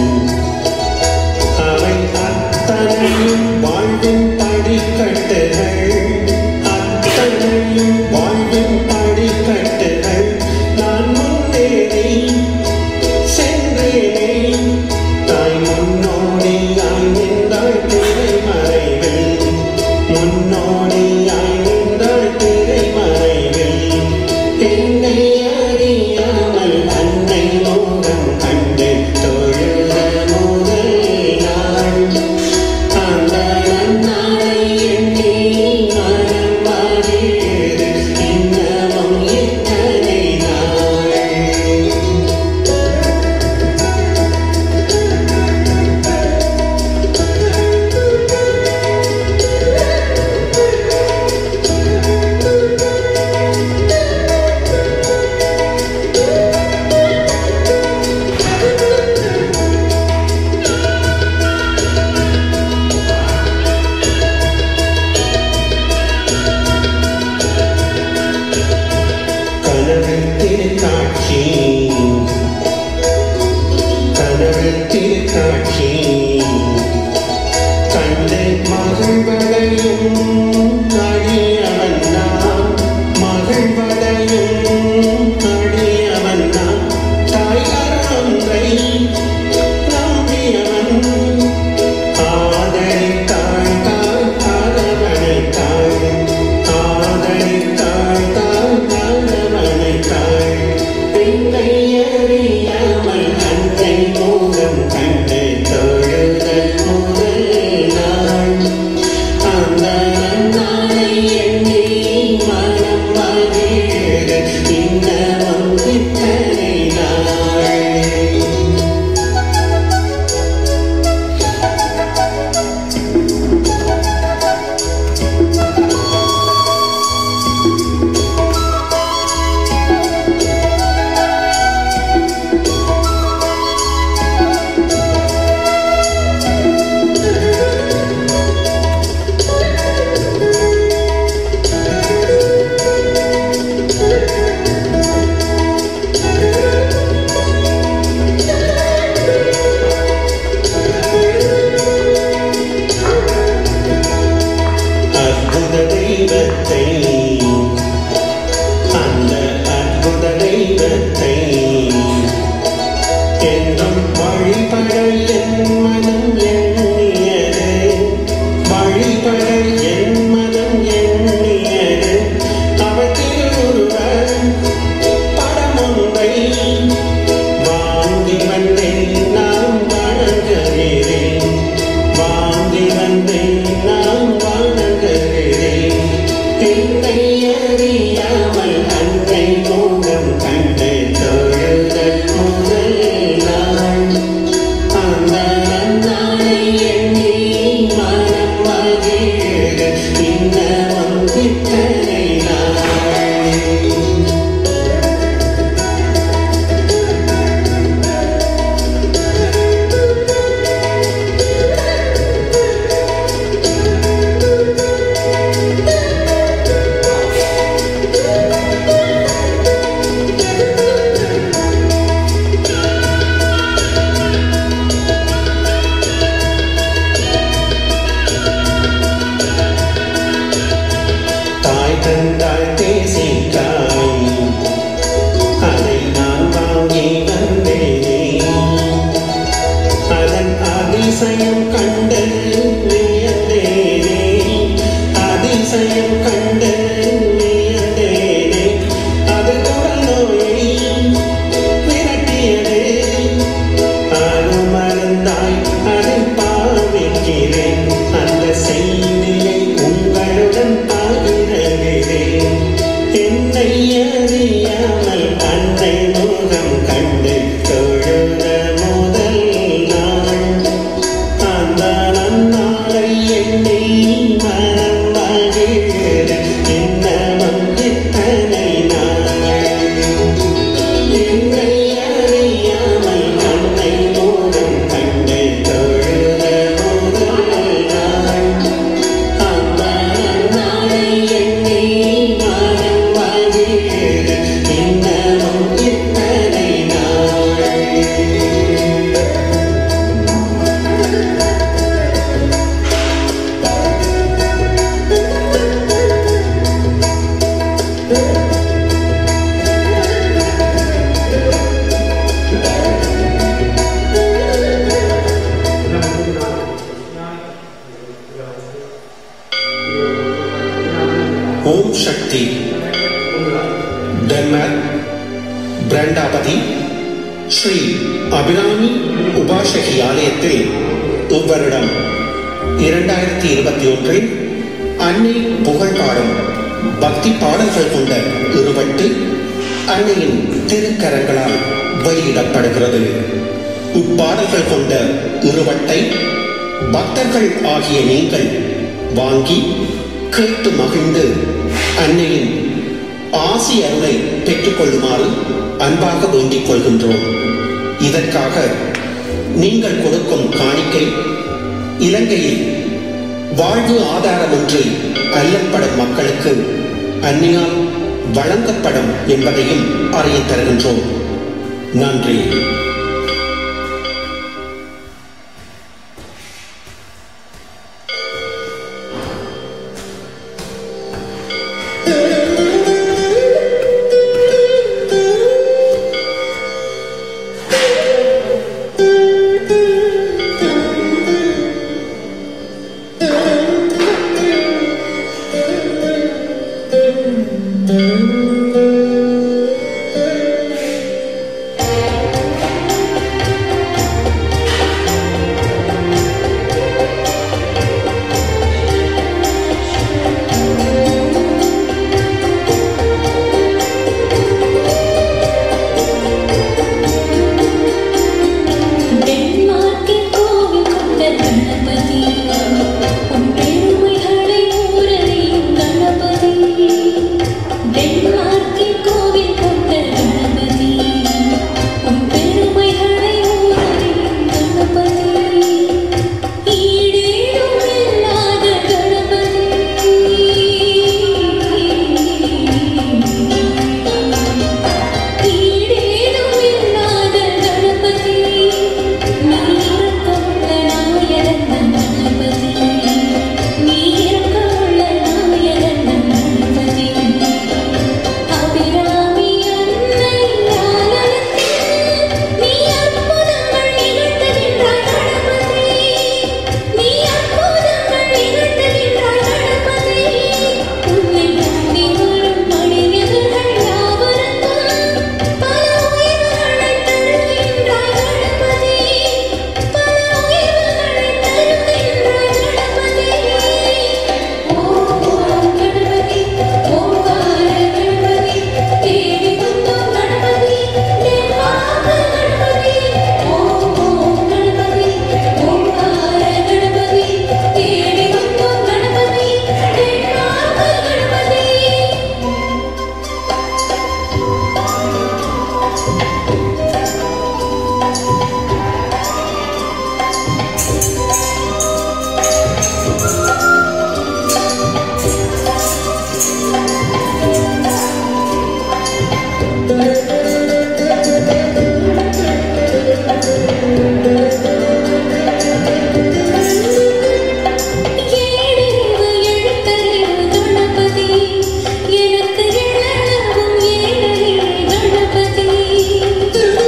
அவை அத்தனையும் வாழ்வின் படிக்கட்டுகள் அத்தனையும் வாழ்வின் படிக்கட்டுகள் நான் முன்னேறி சென்றேனே தாய் முன்னோடியாய் நின்றாள் திரை மறைவில் முன்னோடியாய் நின்றாள் திரை மறைவில் என்னை அறியாமல் அன்னை மோகம் கண்டு முகம் கண்டு தொழுத முதல் நாள் அந்த நன்னாளை எண்ணி மனம் மகிழ இன்னமும் இத்தனை நாள் என்னை அறியாமல் கண்ணை மூடும் கண்டு தொழுத முதல் நாள் அந்த நன்னாளை எண்ணி மனம் மகிழ இன்னமும் இத்தனை நாள் ஓம் சக்தி டென்மார்க் பிரண்டாபதி ஸ்ரீ அபிராமி உபாசகி ஆலயத்தில் இவ்வருடம் இரண்டாயிரத்தி இருபத்தி ஒன்றில் அன்னை புகழ் பாடும் பக்தி பாடல்கள் கொண்ட இருவட்டு அன்னையின் திருக்கரங்களால் வெளியிடப்படுகிறது இப்பாடல்கள் கொண்ட இருவட்டை பக்தர்கள் ஆகிய நீங்கள் வாங்கி கேட்டு மகிழ்ந்து அன்னையின் ஆசி அருளை பெற்றுக்கொள்ளுமாறு அன்பாக வேண்டிக் கொள்கின்றோம் இதற்காக நீங்கள் கொடுக்கும் காணிக்கை இலங்கையில் வாழ்வு ஆதாரமின்றி அல்லற்படும் மக்களுக்கு அந்நியால் வழங்கப்படும் என்பதையும் அறியத் தருகின்றோம் நன்றி டென்மார்க்கின் கோவில் கொண்ட கணபதி உன் பெருமைகளை ஊரறியும் கணபதி டென்மார்க்கின் கோவில் கொண்ட கணபதி உன் பெருமைகளை ஊரறியும் கணபதி ஈடேடும் இல்லாத கணபதி ஈடேதும் இல்லாத கணபதி நீ இறக்கமுள்ள நாயகன் கணபதி நீ இறக்கமுள்ள நாயகன் கணபதி அபிராமி அன்னை ஆலயத்தில் நீ அற்புதங்கள் நிகழ்த்துகின்றாய் கணபதி நீ அற்புதங்கள் நிகழ்த்துகின்றாய் கணபதி உன்னை நம்பி வரும் அடியவர்கள் யாவருக்கும் பல உயர்வுகளை தருகின்றாய் கணபதி பல உயர்வுகளை தருகின்றாய் கணபதி ஓம் ஓம் கணபதி ஓங்கார கணபதி தேடி வந்தோம் கணபதி தேவாக கணபதி ஓம் ஓம் கணபதி ஓங்கார கணபதி தேடி வந்தோம் கணபதி தேவாக கணபதி ஏழறிவு எழுத்தறிவு கணபதி எனக்கு எழவும் ஏழறிவு கணபதி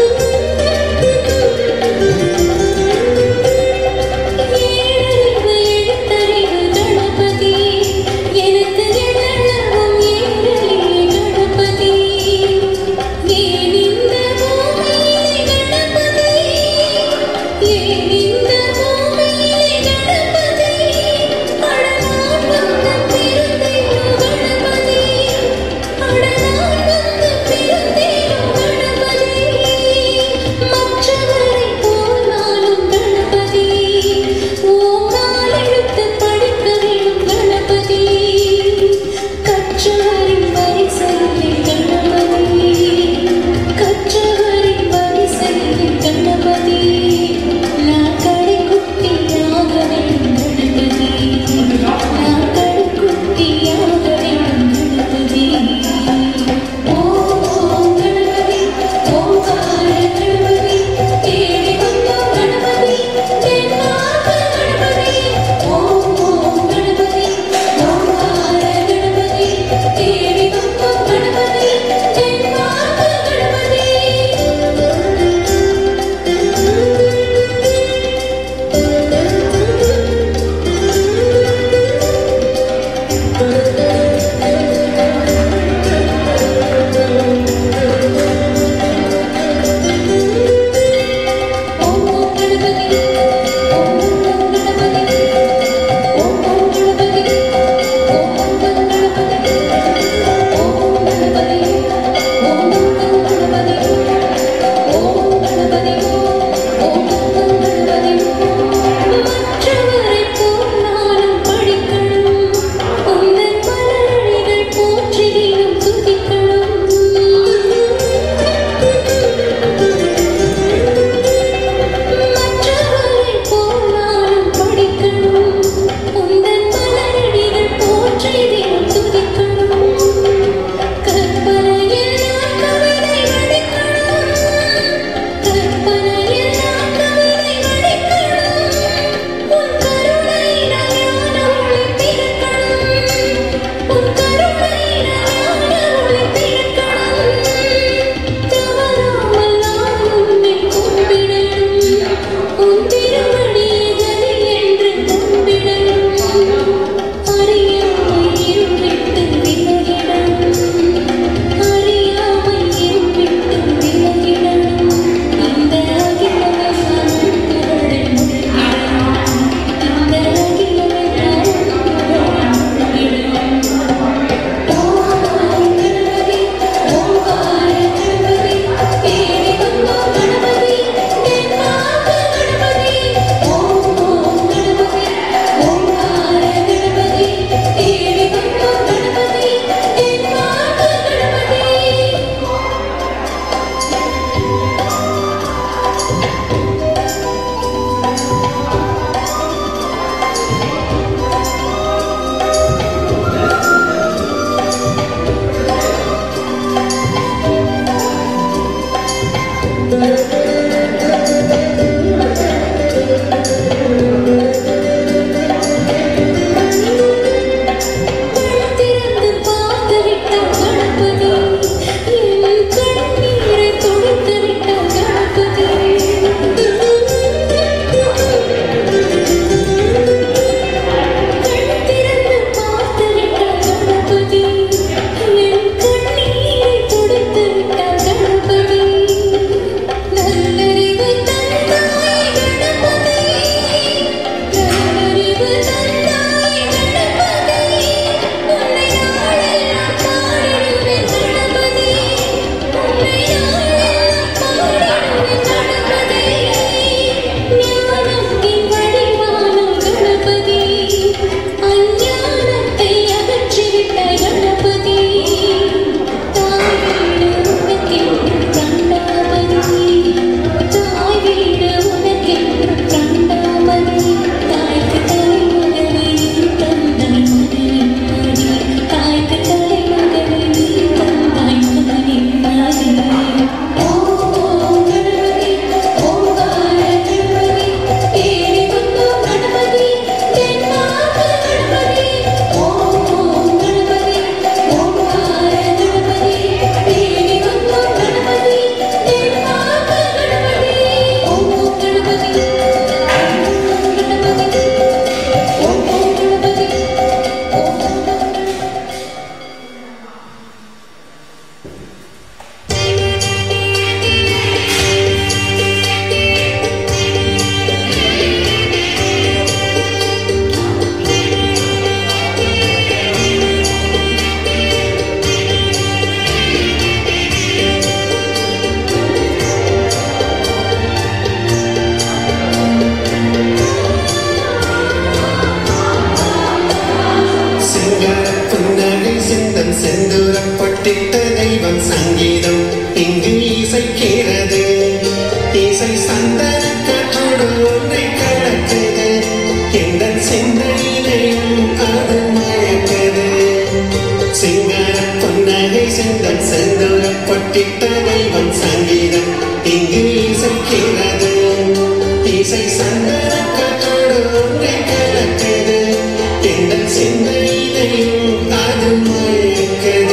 திறந்து பார்த்து விட்டார் கணபதி என் கண்ணீரை துடைத்து விட்டார் கணபதி கண் திறந்து பார்த்து விட்டார் கணபதி என் கண்ணீரை துடைத்து விட்டார் கணபதி நல்லறிவு தந்தாய் கணபதி நல்லறிவு தந்தாய் கணபதி உன்னை நாளெல்லாம் பாடிடுவேன் கணபதி உன்னை நாளெல்லாம் பாடிடுவேன் கணபதி ஞானத்தின் வடிவான கணபதி அஞ்ஞானத்தை அகற்றிவிட்டாய் கணபதி தாய் வீடு உனக்கென்று கண்டாமதி தாய் வீடு உனக்கென்று கண்டாமதி தாய்க்கு தலைமகனை தந்தாய் மகனின் தாய்க்கு தலைமகனை தந்தாய் மகனின் ஓம் கணபதி ஓங்கார கணபதி ஏறி வந்தோம் கணபதி தென்னாக கணபதி ஓம் கணபதி ஓங்கார கணபதி ஏறி வந்தோம் கணபதி தென்னாக கணபதி ஓம் கணபதி கணபதி ஓம் கணபதி சிங்கார புன்னகை சிந்தம் செந்தூரம் பொட்டிட்ட தெய்வம் சங்கீதம் இங்கு இசைக்கிறது இசை சந்தன காற்றோடு ஒன்றை கலக்குது எந்த சிந்தனையிலையும் அது மயக்குது சிங்கார புன்னகை சிந்தம் செந்தூரம் பொட்டிட்ட தெய்வம் சங்கீதம் இங்கு இசைக்கிறது இசை சந்தன காற்றோடு ஒன்றை கலக்குது எந்த சிந்தனையிலையும் அது மயக்குது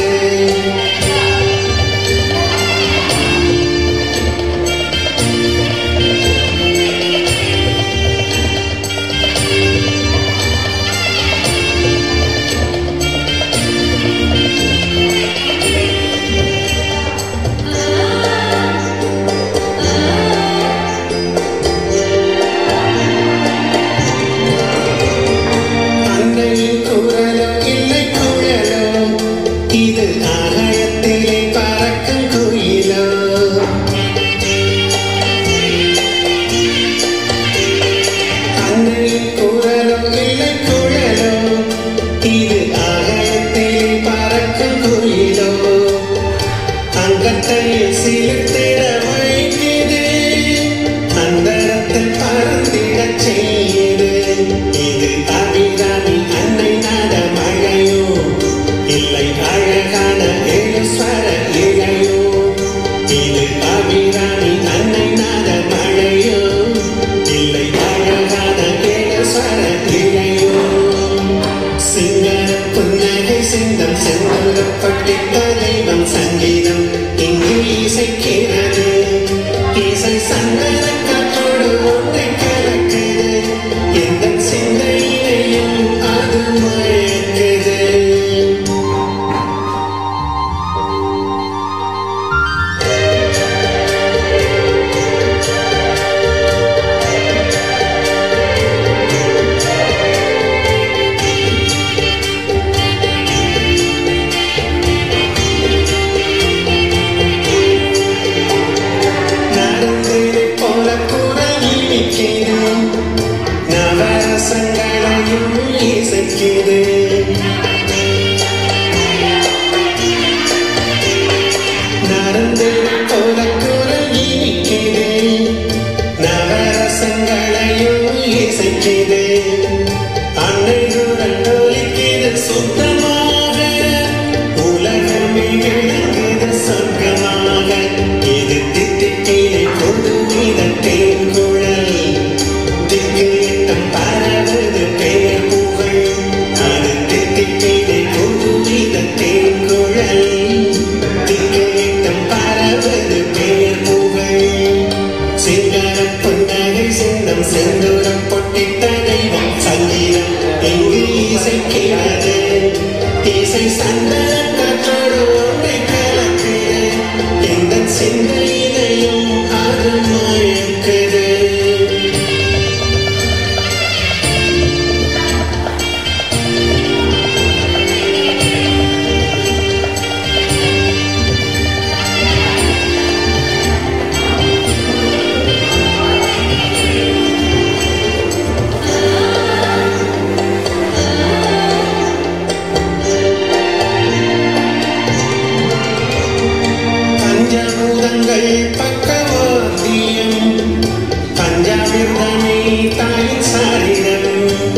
அன்னையின் குரலோ இல்லை குழலோ இது ஆகாயத்திலே பறக்கும் குயிலோ அன்னையின் குரலோ இல்லை குழலோ இது ஆகாயத்திலே பறக்கும் குயிலோ அங்கத்தையில் சிலிர்த்திட வைக்குது அந்தரத்தில் பறந்திடச் செய்யுது இது அபிராமி அன்னை நாட மழையோ இல்லை அழகான ஏஸ்வர இழையோ இது அபிராமி அன்னை நாட மழையோ இல்லை அழகான ஏஸ்வர இழையோ சிங்கர புன்னகை சிந்தம் செந்தூரப்பட்டிட்ட தெய்வம் சங்கீதம் இங்கு இசைக்கிறது இசை சந்தன காற்றோடு ஒன்றை கலக்குது எந்த சிந்தையிலையும் அது மயக்குது நடந்ததை போல குரல் இனிக்கிறேன் நவரசங்களையும் இசைக்கிறேன் நடந்ததை போல குரல் இனிக்கிறேன் நவரசங்களையும் இசைக்கிறேன் அன்னையுடன் ஒலிக்கிறது சுத்தமாக உலகமே விளங்குது சொர்க்கமாக இது தித்திக்கிலே புதுவித தேன்குழல் திக்கு எட்டும் பரவது பேர் புகழ் அது தித்திப்பினை புதுவித தேன்குழல் திக்கு எட்டும் பரவது பேர் புகழ் சிங்கார புன்னகை சிந்தம் செந்தூரம் பொட்டிட்ட தெய்வம் சங்கீதம் எங்கு இசைக்கிறது இசை சந்தன காற்றோடு ஒன்றை கலக்குது எந்த சிந்தையிலையும் அது மயக்குது பஞ்சபூதங்கள் பக்கவாத்தியம் பஞ்சாமிர்தமே தாயின் சாரிடம்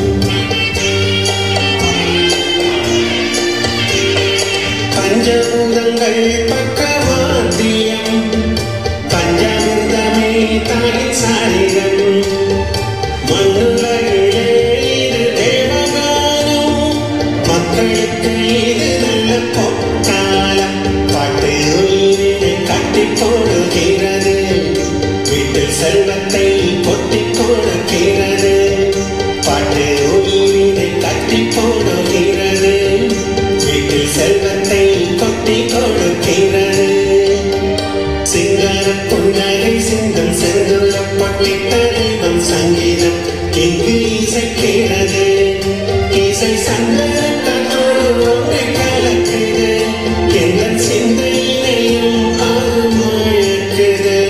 பஞ்சபூதங்கள் பக்கவாத்தியம் பஞ்சாமிர்தமே தாயின் சாரிடம் மண்ணுலகிலே இது தேவகானம் மக்களுக்கு இது நல்ல பொற்காலம் பாட்டு உயிரினை கட்டி போடுகிறது வீட்டில் செல்வத்தை கொட்டி கொடுக்கிறது பாட்டு உயிரினை கட்டி போடுகிறது வீட்டில் செல்வத்தை கொட்டி கொடுக்கிறது சிங்கார புன்னகை சிந்தம் செந்தூரம் பட்டிட்ட தெய்வம் சங்கீதம் இங்கு இசைக்கிறது இசை சந்தன காற்றோடு ஒன்றை கலக்குது எங்கள் சிந்தையிலையும் அது மயக்குது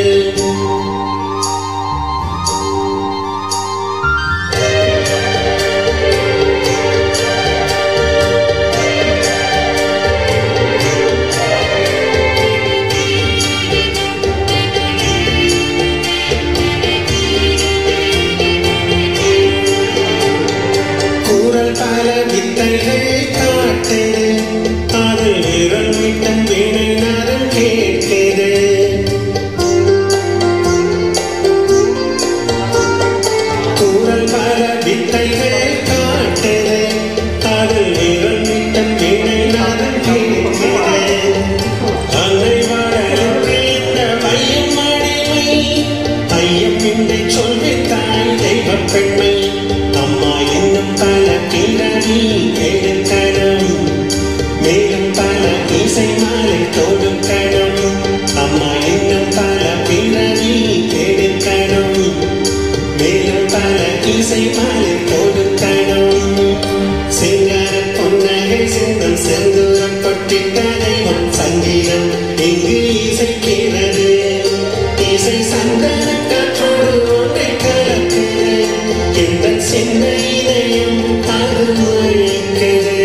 கூறல் பல வித்தைகள் காட்டு அது விரல் விட்டம் வீணை நாதம் கேட்குது கூறல் பல வித்தைகள் காட்டுது அது விரல் விட்டம் வீணை நாதம் கேட்குது அன்னை வாழலுக்கு இந்த மையம் அடிமை ஐயம் இன்றி சொல்வித்தாய் தெய்வ பெண்மை அம்மா இன்னும் பல பிறவி எடுக்கணும் மேலும் பல இசை மாலை தொடுக்கணும் அம்மா இன்னும் பல பிறவி எடுக்கணும் மேலும் பல இசை மாலை தொடுக்கணும் சிங்கார பொன்னகை சிந்தம் செந்தூரம் பொட்டிட்ட தெய்வம் சங்கீதம் இங்கு இசைக்கிறது இசை சந்தன காற்றோடு ஒன்றை கலக்குது எந்த சிந்தையிலையும் அது மயக்குது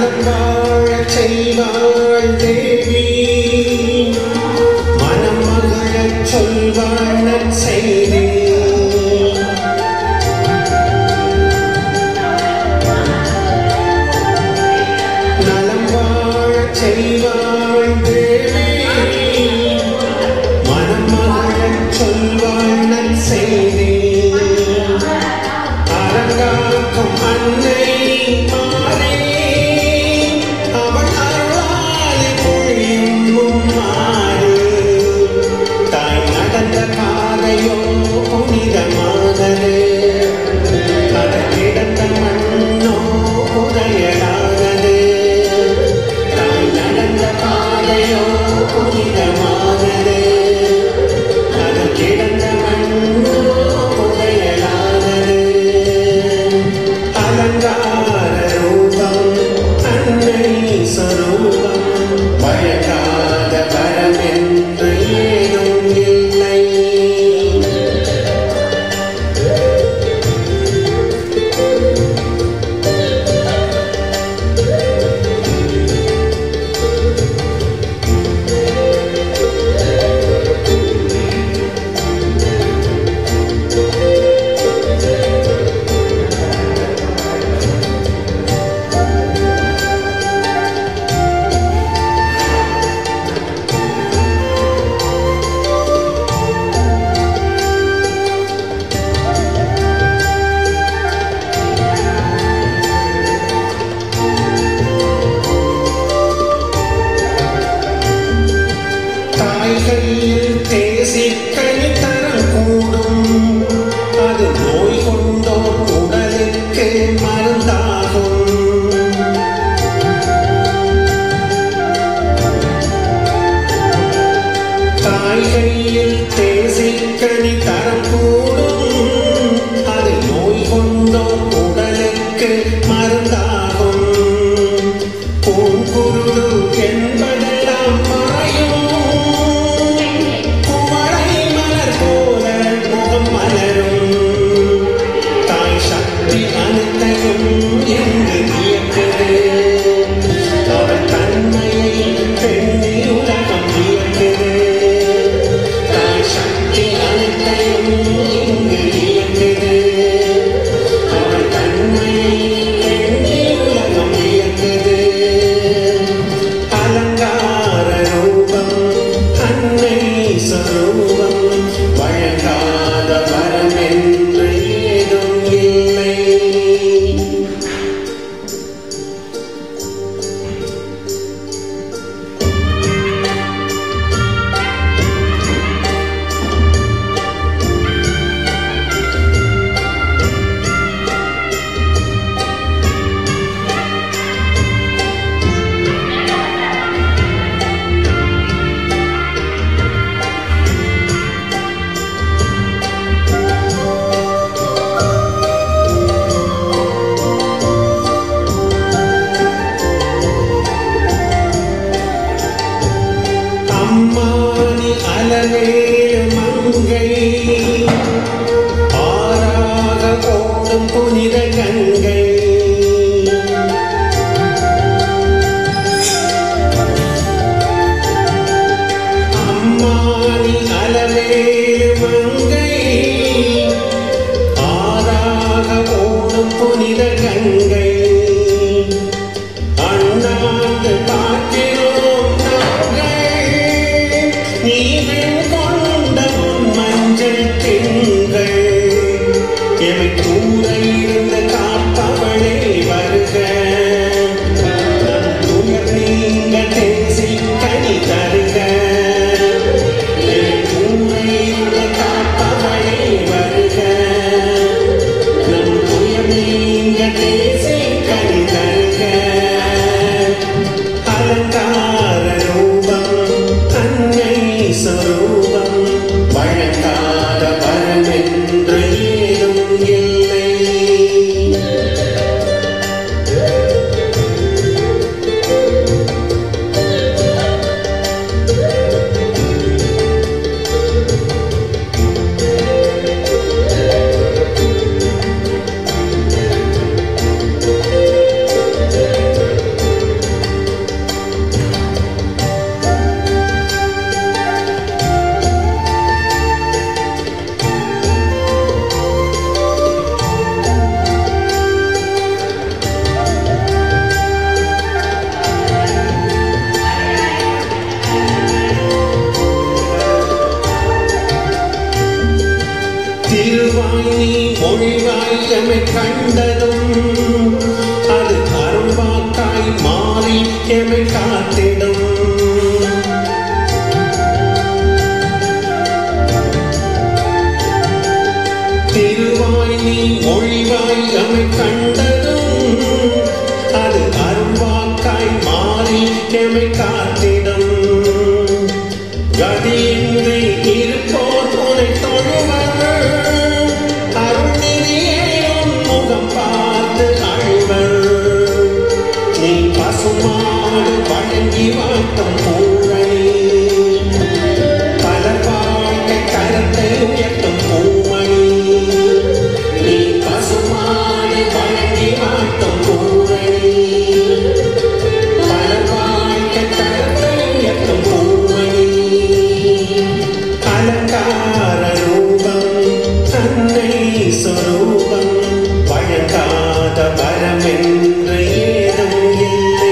நலம் வாழச் செய்வாள் தேவி மனம் மகிழச் சொல்வாள் நற்செய்தி நலம் வாழச் செய்வாள் தேவி மனம் மகிழச் சொல்வாள் நற்செய்தி அறங்காக்கும் அன்னை மாறே அவள் அருளாலே பொழியும் மாறு தாய் நடந்த பாதையோ புனிதமானது அதன் கிடந்த மண்ணோ உதயலானது தாய் நடந்த பாதையோ புனிதமானது அதன் கிடந்த மண்ணோ உதயலானது அலங்கார ரூபம் அன்னை சொரூபம் வழங்காத வரமென்று ஏதும் இல்லை தாய்கையில் தேசிக்கனி தரம் கூடும் அது நோய் கொண்டோர் உடலுக்கு மருந்தாகும் தாய்கையில் தேசிக்கனி தரம் கூடும் அது நோய் கொண்டோர் உடலுக்கு மருந்தாகும் பூங்குருடு என்பதெல்லாம் மாயும் குமரை மலர் போல முகம் மலரும் தாய் சக்தி அனைத்தையும் எங்கு இயக்குது அவள் தன்மையை பெண்ணி உலகம் இயக்குது தாய் சக்தி அனைத்தையும் எங்கு இயக்குது அவள் தன்மையை பெண்ணி உலகம் இயக்குது அலங்கார ரூபம் அன்னை சொரூபம் வழங்காத வரமென்று ஏதும் இல்லை அம்மானி அலவேல் மங்கை ஆறாக ஓடும் புனித கங்கை அம்மானி அலவேல் மங்கை ஆறாக ஓடும் புனித கங்கை அண்ணாந்து பார்க்கிறோம் நாங்கள் நீவில் கொண்ட உன் மஞ்சள் திங்கள் எமை கூட இருந்து காப்பவளே வருக நம் துயர் நீங்க தேசி கனி தருக எமை கூட இருந்து காப்பவளே வருக நம் துயர் நீங்க தேசி ஒழிவாய் எமை கண்டதும் அது அருள்வாக்காய் மாறி எமை காத்திடும் திருவாய் நீ ஒழிவாய் அமை கண்டதும் அது அருள்வாக்காய் மாறி எமை காத்திடும் கதியின்றி இருப்போர் உனை தொழுவர் அருள்நிதியே உன் முகம் பார்த்து அழுவர் நீ பசுமாடு வழங்கி வாழ்த்தும் பூரணி பல வாழ்க்கை கரத்தை உயர்த்தும் பூமணி நீ பசுமாடு வழங்கி வாழ்த்தும் பூரணி பல வாழ்க்கை கரத்தை உயர்த்தும் பூமணி அலங்கார ரூபம் தன்னை சொரூபம் வழங்காத வரமென்று ஏதும் இல்லை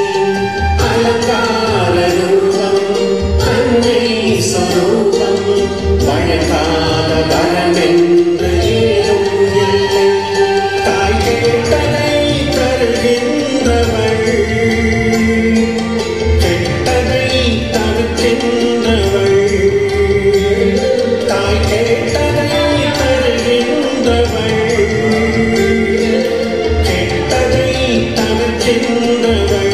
அலங்கார ரூபம் தன்னை சொரூபம் வழங்காத வரமென்று ஏதும் இல்லை தாய் கேட்டதை தருகின்றவள் கெட்டதை தடுக்கின்றவள் தாய் கேட்டதை தருகின்றவள் கெட்டதை தடுக்கின்றவள்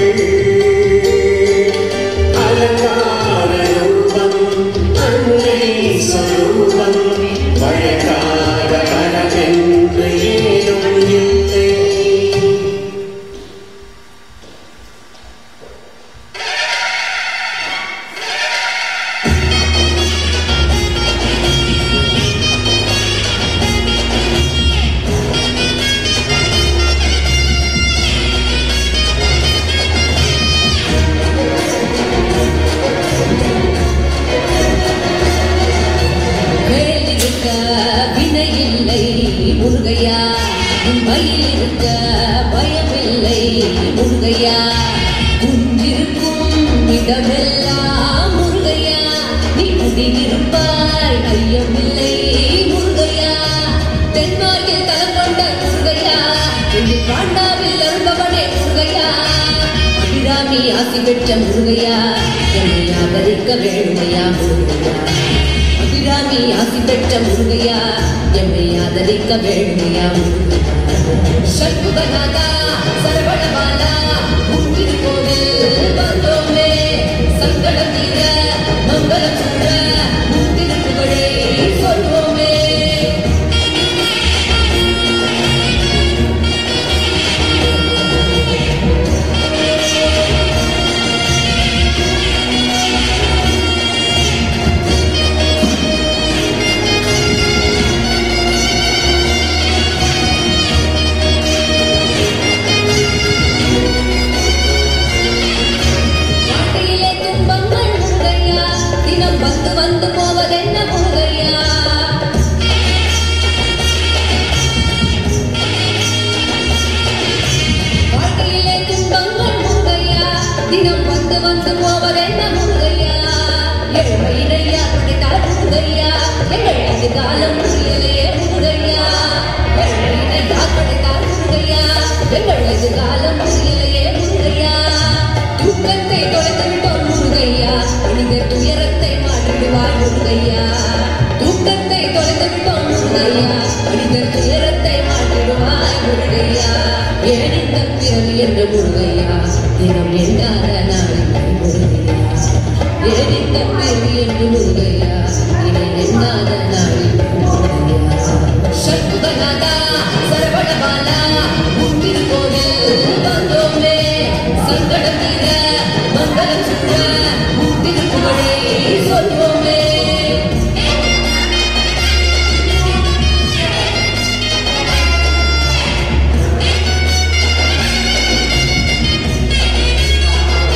அலங்கார ரூபம் அன்னை சொரூபம் வழக்காத வரமென்று ஏதும் இல்லை வேல் இருக்க வினை இல்லை முருகையா உன் மயில் இருக்க பயமில்லை முருகையா குஞ்சிருக்கும் இடமெல்லாம் முருகையா நீ குடியிருப்பாய் ஐயமில்லை முருகையா தென்மார்க்கில் தலம் கொண்ட முருகையா வெள்ளி பாண்டாவில் அருள்பவனே முருகையா அபிராமி ஆசி பெற்ற முருகையா என்னை ஆதரிக்க வேணுமையா முருகையா அபிராமி ஆசி பெற்ற முருகையா எம்மை ஆதரிக்க வேணுமையா சண்முகநாதா சரவணபாலா உன்னின் கோவில் வந்தோமே சங்கடம் தீர மங்களம் சூழ உன்னின் புகழை சொல்வோமே வாழ்க்கையிலே துன்பங்கள் முருகையா தினம் வந்து வந்து போவதென்ன முருகையா வாழ்க்கையிலே துன்பங்கள் முருகையா தினம் வந்து வந்து போவதென்ன முருகையா ஏழ்மையினையா படைத்தார் முருகையா எங்கள் எதிர்காலம் புரியலையே முருகையா ஏழ்மையினையா படைத்தார் முருகையா எங்கள் எதிர்காலம் புரியலையே முருகையா துக்கத்தை தொலைத்து விட்டோம் முருகையா மனித துயரத்தை மாற்றிடுவார் முருகையா துக்கத்தை தொலைத்து விட்டோம் முருகையா மனித துயரத்தை மாற்றிடுவார் முருகையா ஏன் இந்த பிறவி என்று முருகையா தினம் எண்ணாத நாளில் முருகையா ஏன் இந்த பிறவி என்று முருகையா தினம் எண்ணாத நாளில் முருகையா சண்முகநாதா சரவணபாலா உன்னின் கோவில் வந்தோமே சங்கடம் தீர மங்களம் சூழ உன்னின் புகழை சொல்வோமே ஆ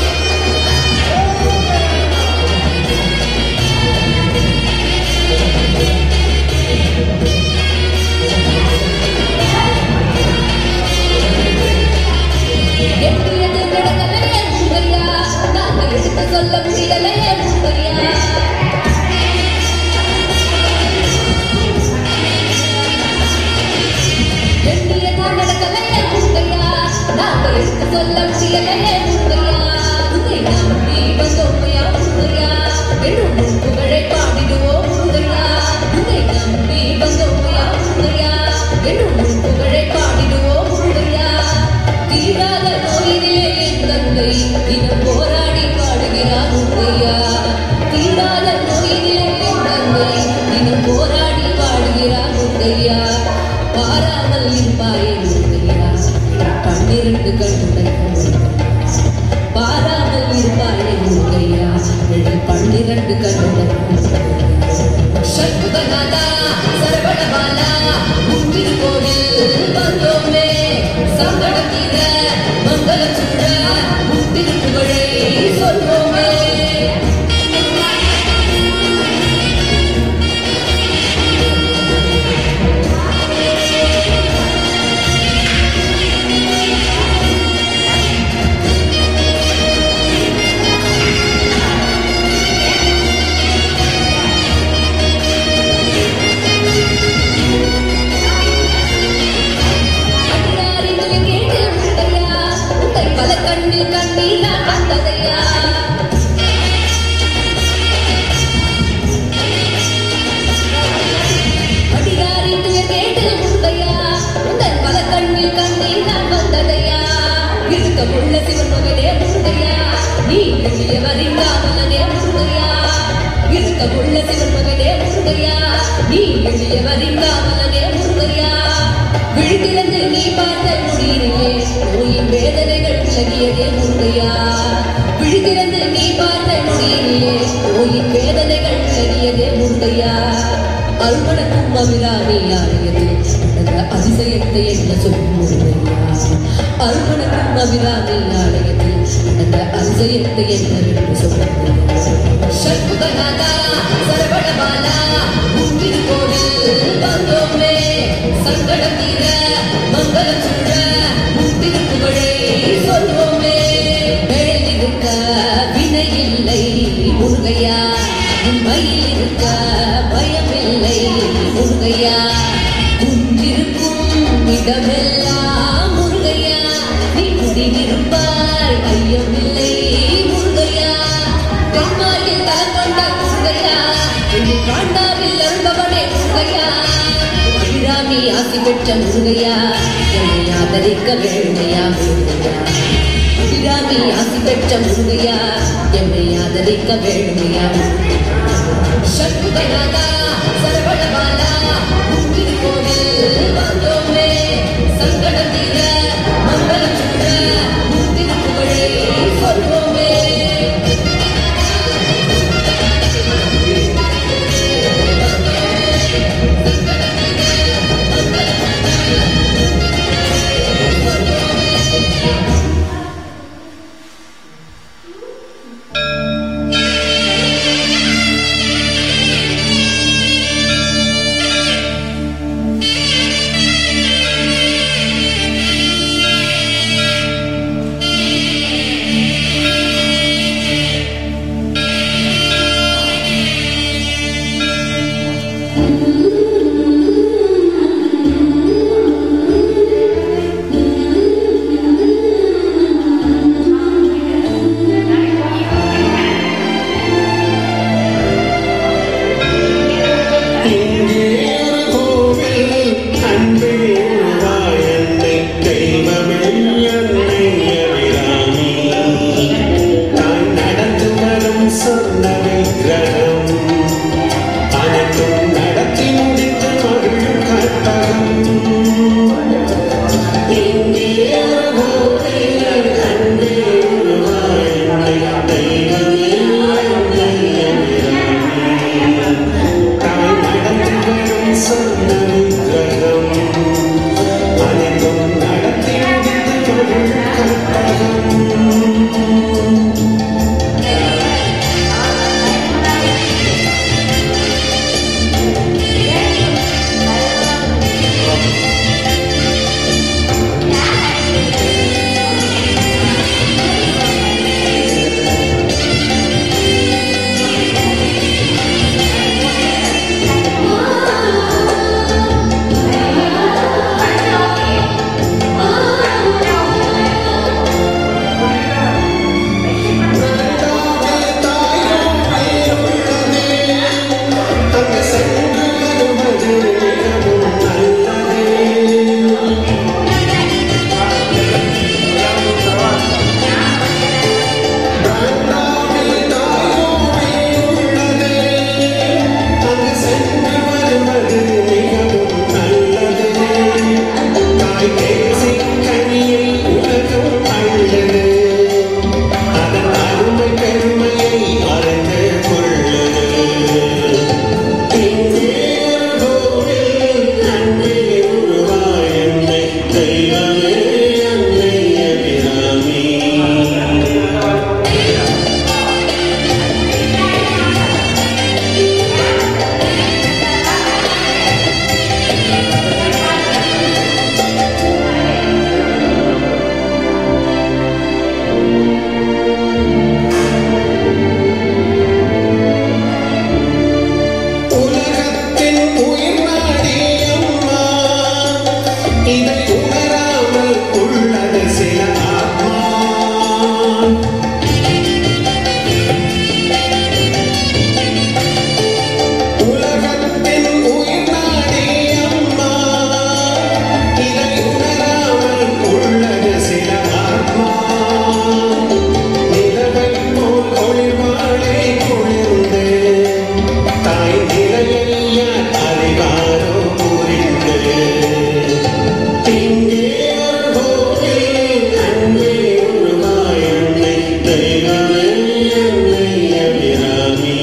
சொல்ல முடியலையே முருகையா உன்னை நம்பி வந்தோமையா முருகையா என்னும் உன் புகழை பாடிடுவோம் முருகையா உன்னை நம்பி வந்தோமையா முருகையா என்னும் உன் புகழை பாடிடுவோம் முருகையா தீராத நோயிலே என் தந்தை தினம் போராடி பாடுகிறார் முருகையா தீராத நோயிலே என் தந்தை தினம் போராடி பாடுகிறார் முருகையா பாராமல் இருப்பாயே முருகையா பன்னிரண்டு கண்ணுடன் பாராமல் இருப்பாயே முருகையா பன்னிரண்டு கண்ணுடன் சண்முகநாதா சரவணபாலா முத்திரு கோவில் வந்தோமே சங்கடம் தீர மங்களம் சூழ முத்திரு புகழை சொல்வோமே அடியாரிகளை கேட்டு முருகையா உங்கள் பல கண்ணில் கண்ணீரா வந்ததையா அடியாரிகளை கேட்டு முருகையா உங்கள் பல கண்ணில் கண்ணீரா வந்ததையா இருக்க உள்ள சிவன் மகனே முருகையா நீ வெளியே வருங்காமலனே முருகையா இருக்க உள்ள சிவன் மகனே முருகையா நீ வெளியே வருங்காமலனே முருகையா விழித்திறந்து நீ பார்த்த முடியிலே நோயின் வேதனைகள் விலகியதே முருகையா விழித்திறந்து நீ பார்த்த முடியிலே நோயின் வேதனைகள் விலகியதே முருகையா அருமணக்கும் அபிராமி ஆலயத்தில் நடந்த அதிசயத்தை என்ன சொல்லும் முருகையா அருமணக்கும் அபிராமி ஆலயத்தில் நடந்த அதிசயத்தை என்னவென்று சொல்லும் சண்முகநாதா சரவணபாலா முன்பின் கோவில் வந்தோமே சங்கடம் தீர மங்களம் சூழ முன்பின் புகழை சொல்வோமே மேல் இருக்க வினை இல்லை முருகையா உண்மையில் இருக்க பயமில்லை முருகையா குன்றிருக்கும் இடமெல்லாம் முருகையா நீ குடியிருப்பாய் ஐயமில்லை முருகையா பெண்மாயில் தலம் கொண்ட முருகையா என்னை காண்டாவில் அருள்பவனே முருகையா அபிராமி ஆசி பெற்ற முருகையா என்னை ஆதரிக்க வேண்டுமையா முருகையா அபிராமி ஆசி பெற்ற முருகையா என்னை ஆதரிக்க வேண்டுமையா சண்முகநாதா சரவணபாலா முன்பின் கோவில் வந்தோமே சங்கடம் தீர மங்களம் சூழ முன்பின் புகழை சொல்வோமே இங்கே ஒரு கோவில் அன்பே உருவாய் என்னை தெய்வமே என்னை அபிராமி நான் நடந்து வரும் சொன்ன விக்கிரகம் அனைத்தும் நடத்தி முடித்து மகிழும் கற்பகம் இங்கே ஒரு கோவில் அன்பே உருவாய் என்னை தெய்வமே என்னை அபிராமி தாய் நடந்து வரும் சொன்ன விக்கிரகம் அனைத்தும் நடத்தி முடித்து இதை உணராமல் உள்ளது சில ஆத்மா உலகத்தின் உயிர் நாடி அம்மா இதை உணராமல் உள்ளது சில ஆத்மா நிலவை போல் ஒளிவாளே குளிர்ந்து தாய் நிலையை யார் அறிவாரோ புரிந்து இங்கே ஒரு கோவில் அன்பே உருவாய் அன்னை தெய்வமே அன்னை அபிராமி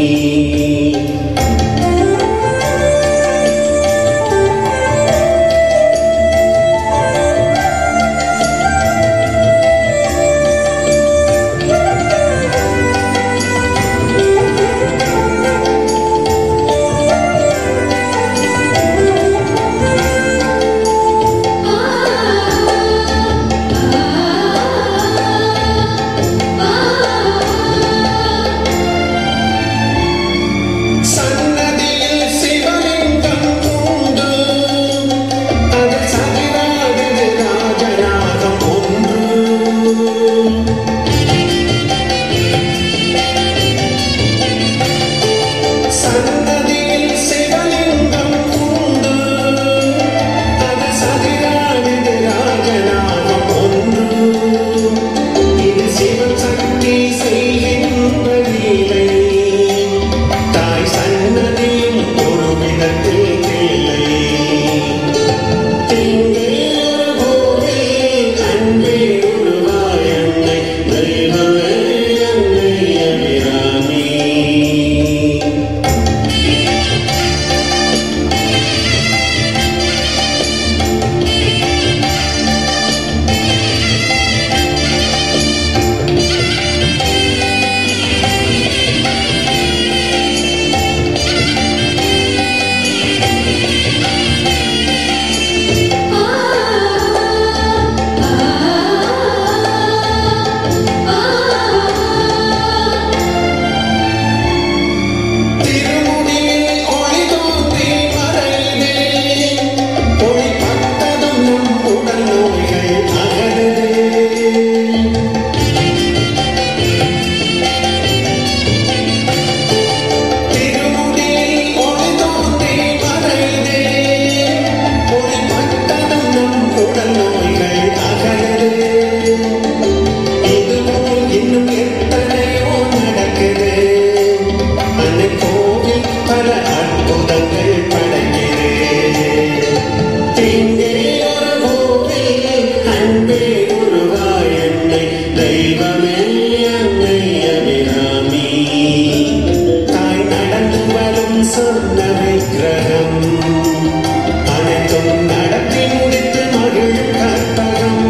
சன்னதியில் சிவலிங்கம் உண்டு அது சதிராகது ராஜநாகம் ஒன்று சன்னதியில் சிவலிங்கம் உண்டு அது சதிராகது ராஜநாகம் ஒன்று இது சிவசக்தி செய்கின்ற லீலை தாய் சன்னதியும் ஒரு விதத்தில் இல்லை இங்கே ஒரு கோவில் அன்பே உருவாய் அன்னை தெய்வமே அன்னை அபிராமி திருமுடியில் ஒளி தோன்றி மறைந்தே ஒளி பட்டதும் நம் உடல் நோய்கள் அகலுதே திருமுடியில் ஒளி தோன்றி மறைந்தே ஒளி பட்டதும் நம் உடல் நோய்கள் அகலுதே இதுபோல் இன்னும் எத்தனையோ நடக்குது அந்த கோவில் பல அற்புதங்கள் படைக்கிறேன் இங்கே ஒரு கோவில் அன்பே உருவாய் என்னை தெய்வமே அன்னை அபிராமி தாய் நடந்து வரும் சொன்ன விக்கிரகம் அனைத்தும் நடத்தி முடித்து மகிழும் கற்பகம்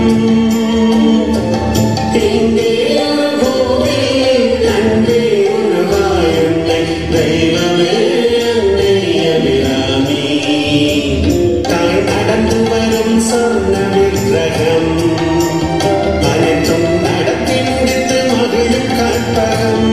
இங்கே ஒரு கோவில் அன்பே உருவாய் அன்னை தெய்வமே அன்னை அபிராமி தாய் நடந்து வரும் சொன்ன விக்கிரகம் அனைத்தும் நடத்தி முடித்து மகிழும் கற்பகம்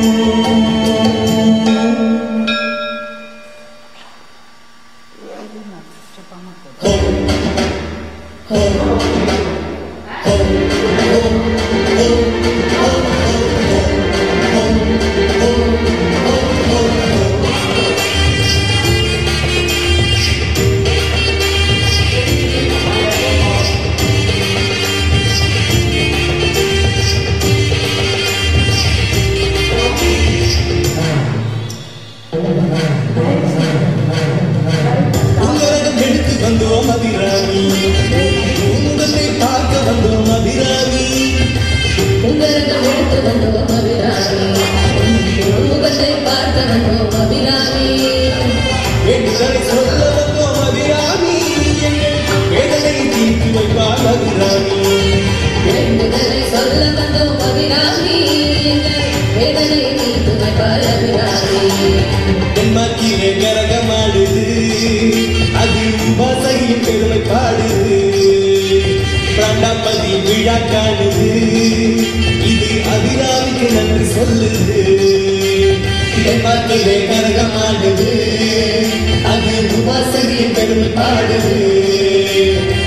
உங்களிடம் எடுத்து வந்தோம் அபிராமி உங்களை பார்க்க வந்தோம் அபிராமி உங்களிடம் எடுத்து வந்தோம் அபிராமி முகத்தை பார்க்க வந்தோம் அபிராமி வேண்டுதலை சொல்ல வந்தோம் அபிராமி வேதனை தீர்த்து வைப்பார் அபிராமி வேண்டுதலை சொல்ல வந்தோம் அபிராமி எங்கள் வேதனை தீர்த்து வைப்பார் அபிராமி தென்மாக்கிலே கரகமாடுது அது வாசகியின் பெருமை பாடுது பிராண்டாம்பதி விழா காணுது இது அபிராமிக்கு நன்றி சொல்லுது தென்மாக்கிலே கரகமாடுது அது வாசகியின் பெருமை பாடுது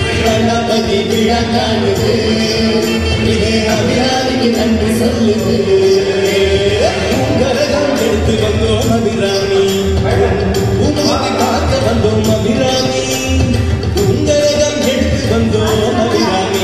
விழா காணுது இது அபிராமிக்கு நன்றி சொல்லுது உங்கரகம் எடுத்து வந்தோம் அபிராமி உங்களை பார்க்க வந்தோம் அபிராமி உங்கரகம் எடுத்து வந்தோம் அபிராமி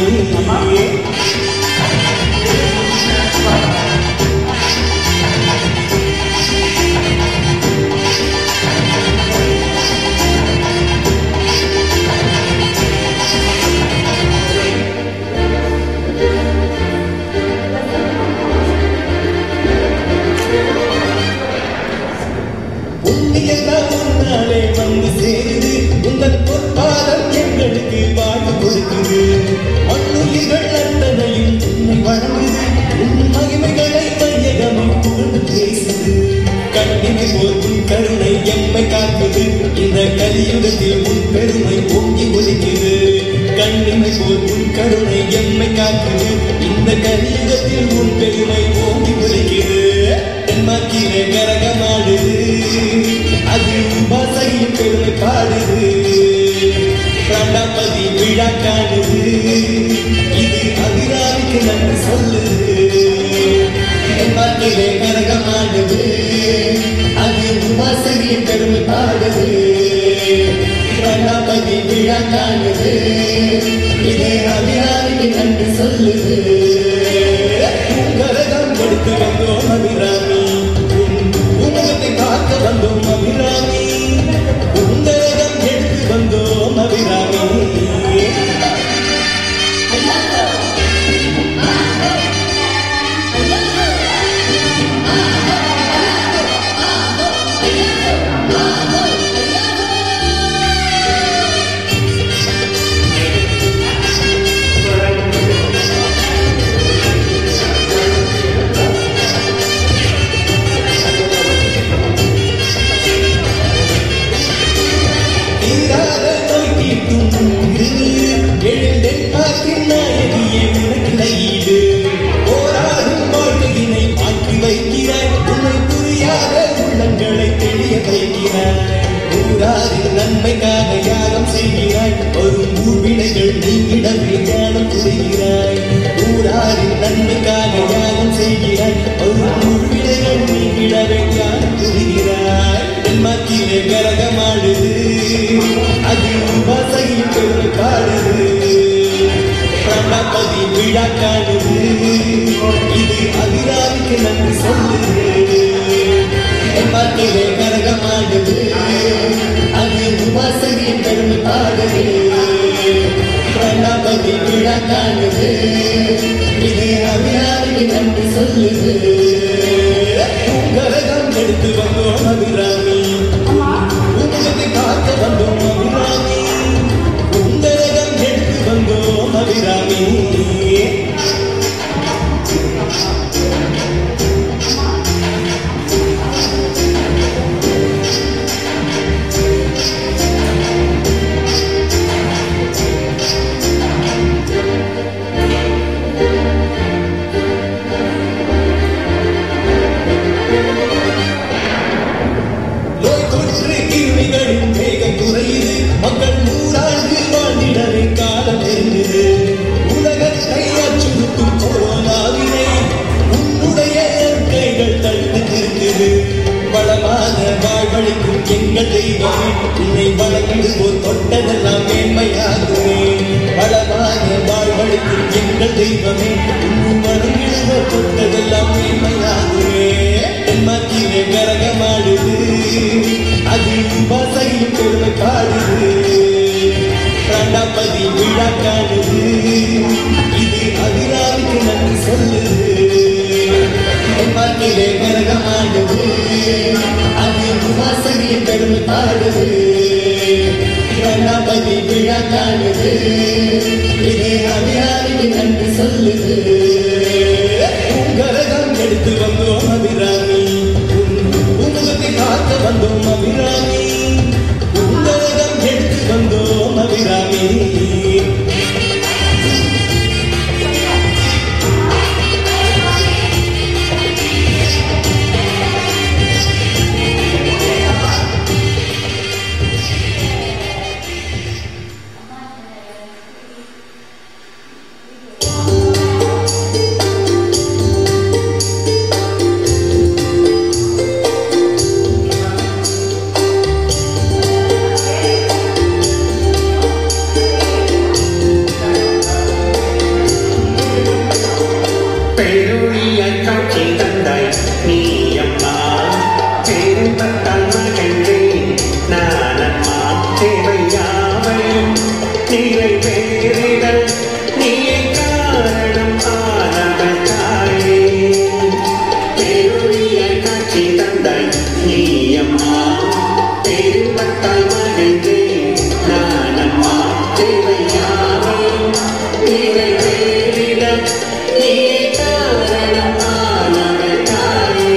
புண்ணியெல்லாம் முன்னாலே வந்து சேருது உங்கள் பொற்பாதம் எங்களுக்கு வாழ்வு கொடுக்குது மண்ணுயிர்கள் அத்தனையும் உன்னை வழங்குது உன் மகிமைகளை மையகமை புகழ்ந்து பேசுது கண்ணிமை போற்றும் கருணை எம்மை காக்குது இந்த கலியுகத்தில் உன் பெருமை பொங்கி ஒலிக்குது கண்ணிமை போற்றும் கருணை எம்மை காக்குது இந்த கலியுகத்தில் உன் பெருமை ஓங்கி ஒலிக்குது தென்மாக்கிலே கரகமாடுது அது பாசையும் பெருமை பாடுது பிராண்டாபதி விழா காணுது இது அபிராமிக்கு நன்றி சொல்லுது தென்மாக்கிலே கரகமாடுது அது பாசையும் பெருமை பாடுது பிராண்டாபதி விழா காணுது இது அபிராமிக்கு நன்றி சொல்லுது கரகம் கொடுத்து வந்தோம் அபிராமி உலகத்தை காக்க வந்தோம் அபிராமி உங்கரகம் எடுத்து வந்தோம் அபிராமி தீராத நோய் தீர்க்கும் எழுந்தேன் பார்க்கின் நாயகியே உனக்கு ஈடு போராடும் வாழ்க்கையினை மாற்றி வைக்கிறாய் உன்னை புரியாத உள்ளங்களை தெளிய வைக்கிறாய் ஊராரின் நன்மைக்காக யாகம் செய்கிறாய் ஒரு ஊர்வினைகள் நீங்கிடவே ஞானம் புரிகிறாய் ஊராரின் நன்மைக்காக யாகம் செய்கிறாய் ஒரு ஊர்வினைகள் நீங்கிடவே ஞானம் புரிகிறாய் மத்தியிலே கரகமாடுது அது வாசையில் பெருமை பாடுது பிரணபதி விழா காணுது இது அபிராமிக்கு நன்றி சொல்லுது மத்தியிலே கரகமாடுது அது வாசையில் பெருமை பாடுது பிரணபதி விழா காணுது இது அபிராமிக்கு நன்றி சொல்லுது கரகம் எடுத்து வந்தோம் அபிராமி உலகத்தை காக்க வந்தோம் அபிராமி உங்கரகம் எடுத்து வந்தோம் அபிராமி நோய் தொற்று கிருமிகளின் வேகம் குறையுது மக்கள் நூறாண்டு வாழ்ந்திடவே காலம் நெருங்குது உலகத்தை அச்சுறுத்தும் கொரோனாவினை உன்னுடைய கைகள் தடுத்து நிறுத்துது வளமான வாழ்வழிக்கும் எங்கள் தெய்வமே உன்னை வணங்கிடுவோர் தொட்டதெல்லாம் மேன்மையாகுமே வளமான வாழ்வழிக்கும் எங்கள் தெய்வமே உன்னை வணங்கிடுவோர் தொட்டதெல்லாம் மேன்மையாகுமே மத்தியிலே கரகமாடுது அது வாசையில் பெருமை பாடுது பிராண்டாபதி விழா காணுது இது அபிராமிக்கு நன்றி சொல்லுது மத்தியிலே கரகமாடுது அது வாசையில் பெருமை பாடுது பிராண்டாபதி விழா காணுது இது அபிராமிக்கு நன்றி சொல்லுது கரகம் எடுத்து வந்தோம் அபிராமி உலகத்தை காக்க வந்தோம் அபிராமி உலகம் எடுத்து வந்தோம் அபிராமி நிறைவேறிட நீயே காரணம் ஆனவள் தாயே பெருளிய காட்சி தந்தாய் நீயம்மா பெருமத்தால் மகிழ்ந்து நானம்மா தேவையாவே நிறைவேறிட நீயே காரணம் ஆனவள் தாயே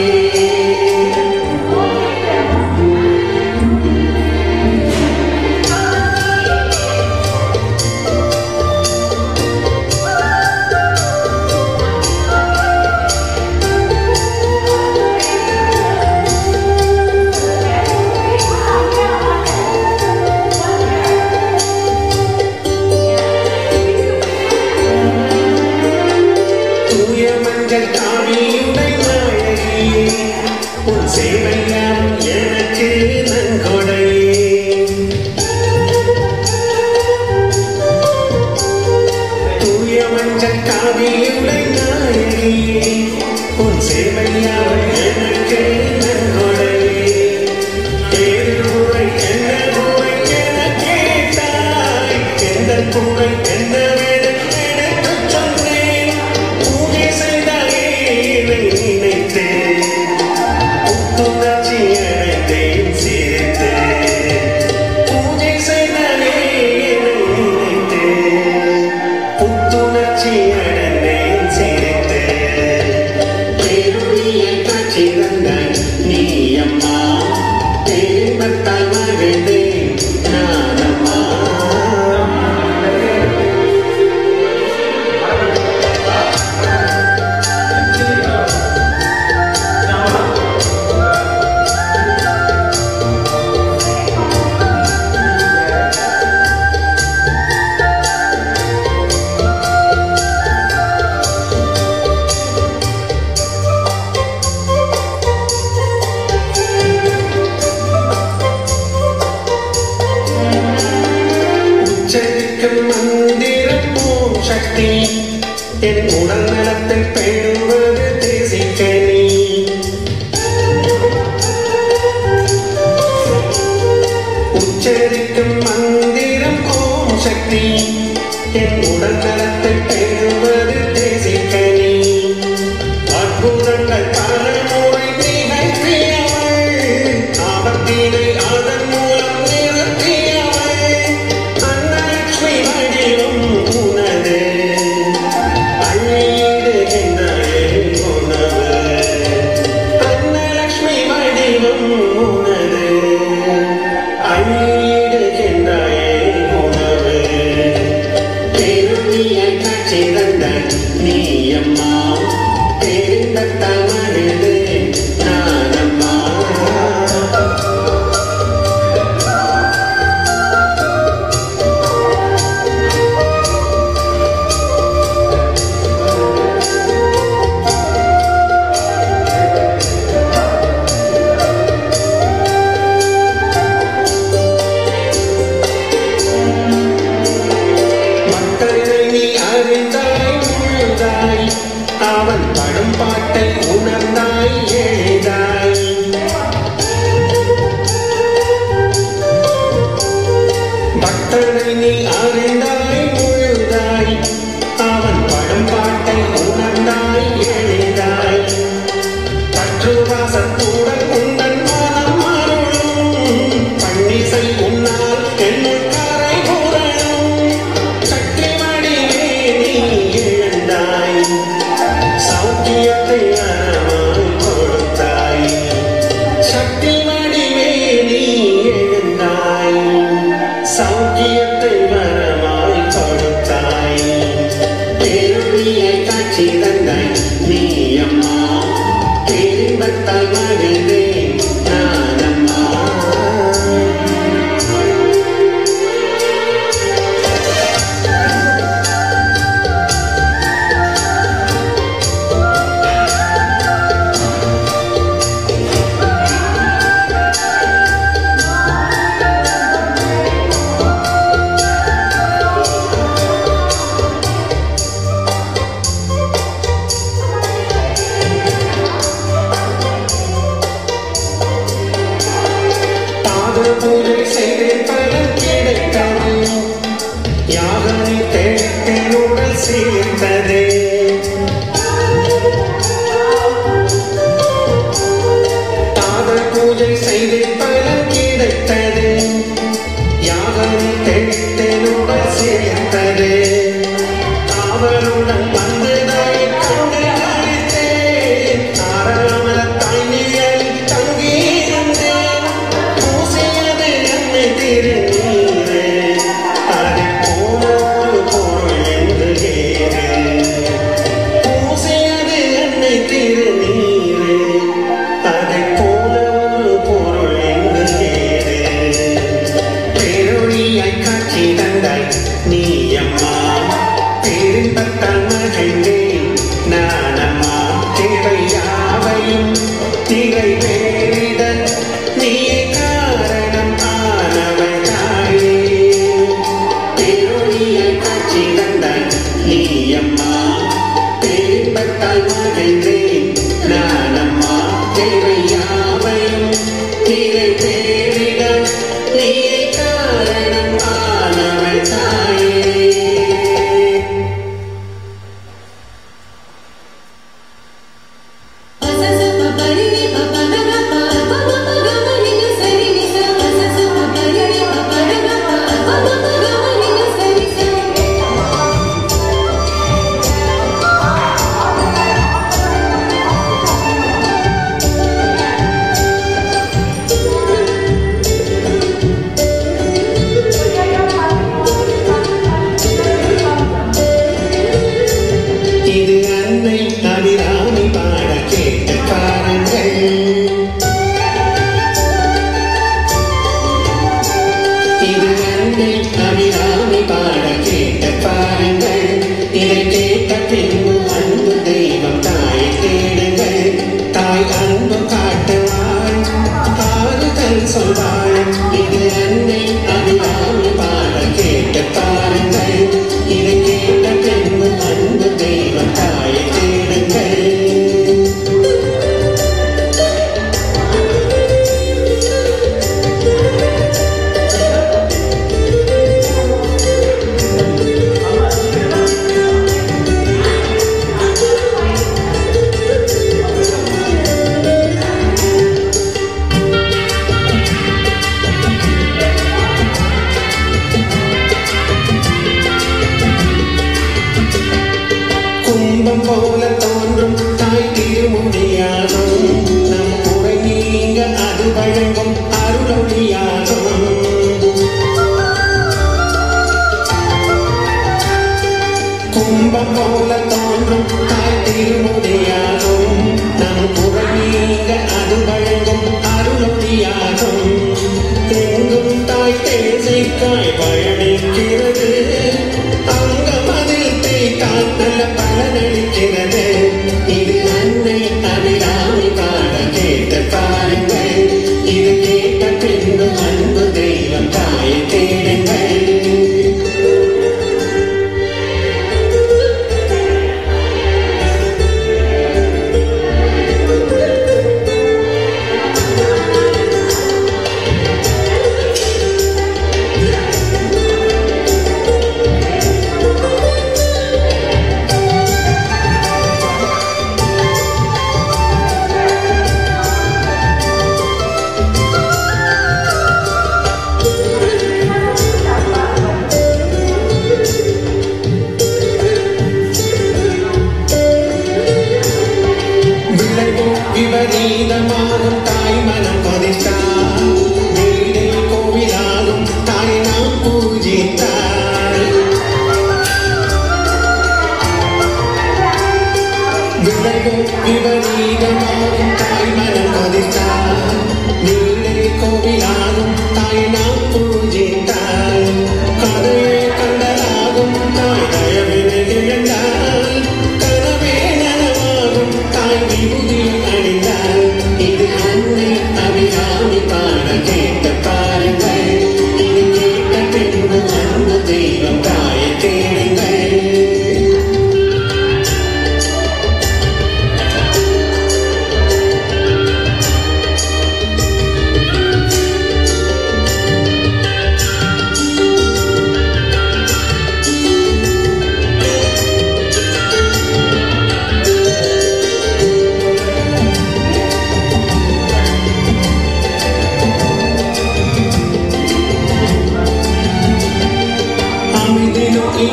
தூய மஞ்சள் காவியுடை நாயகியே உன் சேவையாம் எனக்கு நன்கொடையே தூய மஞ்சள் காவியுடை நாயகியே உன் சேவையாம் எனக்கு நன்கொடையே தேர்வுரை என்ன குறை என கேட்டாய் எந்த குறை என்ன வேணும் எடுத்துச் சொன்னேன் பூஜை செய்தாயே என்னை நினைத்தேன் புத்துணர்ச்சி அடைந்தேன் சிரித்தேன் பூஜை செய்தாயே என்னை நினைத்தேன் புத்துணர்ச்சி அடைந்தேன் சிரித்தேன் பெருளிய காட்சி தந்தாய் நீ அம்மா தெய்வத்தால் மகிழ்ந்தேன் நான் அம்மா உச்சரிக்கும் மந்திரம் ஓம் சக்தி என் உடல் நலத்தை பேணுவது தேசிக்கனி உச்சரிக்கும் மந்திரம் ஓம் சக்தி என் உடல் நலத்தை பேணுவது தேசிக்கனி அற்புதங்கள் பல முறை நிகழ்த்தியவள் ஆபத்தினை அதன் மூலம் நிறுத்தியவள் அன்னலட்சுமி வடிவம் உனது அள்ளியிடுகின்றாயே உணவு அன்னலட்சுமி வடிவம் உனது அள்ளியிடுகின்றாயே உணவு பெருமிய காட்சி தந்த நீ அம்மா தெரிந்தத்தால் மகிழ்ந்து நான் அம்மா மக்களை நீ அறிந்தாய் உழுதாய் அவன் படும் பாட்டை உணர்ந்தாய் எழுதாய் பக்தனை நீ அறிந்தாய் உழுதாய் அவன் படும் பாட்டை உணர்ந்தாய் எழுதாய் பற்றுவாசத்துடன் உந்தன் மனம் அருளும் பன்னிசை உன்னால் என்னுள் கரை புரளும் சக்தி வடிவே நீ எழுந்தாய் சௌக்கியத்தை அறமாய் கொடுத்தாய் சக்தி வடிவே நீ எழுந்தாய் சௌக்கியத்தை வரமாய் கொடுத்தாய் பெருளிய காட்சி தந்தாய் நீ அம்மா தெரிம்பத்தால் மகிழ்ந்தேன் நான் அம்மா ஆ யாகனை தேனுடன் சேர்த்ததே காதல் பூஜை செய்து பலன் கிடைத்தது யாகனை தேனுடன் சேர்த்தது காவலுடன் வந்ததாய் கண்டு அழித்தேன் தாராமல தாய் நிழலில் தங்கியிருந்தேன் பூசியது என்னை திருநீரே அதை போல ஒரு பொருள் என்று கேட்டேன் பூசியது என்னை திருநீரே அதை போல ஒரு பொருள் என்று கேட்டேன் பேரொழியாய் காட்சி தந்தாய் நீ அம்மா பேரின்பத்தால் மகிழ்ந்தேன் நானம்மா தேவையாவையும் திரை பேரிட நீ காரணம் ஆனவள் தாயே பேரொழியாய் காட்சி தந்தாய் நீ அம்மா பேரின்பத்தால் மகிழ்ந்தேன் நானம்மா தேவையாவையும் திரை பேரிட நீ காரணம் ஆனவள் தாயே இது அன்னை அபிராமி பாட கேட்ட பாருங்கள் இது அன்னை அபிராமி பாட கேட்ட பாருங்கள் இதை கேட்ட பின்பு அன்பு தெய்வம் தாயை தேடுங்கள் தாய் அன்பு காட்டுவாள் ஆறுதல் சொல்வாள் இது அன்னை அபிராமி பாட கேட்ட பாருங்கள் இதை கேட்ட பின்பு அன்பு தெய்வம் தாயை தேடுங்கள் கும்பம் போல தோன்றும் தாய் திருமுடியாகும் நம் குறை நீங்க அது வழங்கும் அருளொழியாகும் கும்பம் போல தோன்றும் தாய் திருமுடியாகும் நம் குறை நீங்க அது வழங்கும் அருளொழியாகும் எங்கும் தாய் தேசைக்காய் பயணிக்கிறது அங்கமதில் தேய்த்தால் நல்ல பலனளிக்கிறது இது அன்னை அபிராமி பாட கேட்ட பாருங்கள் இது கேட்ட பின்பு அன்பு தெய்வம் தாயை தேடுங்கள்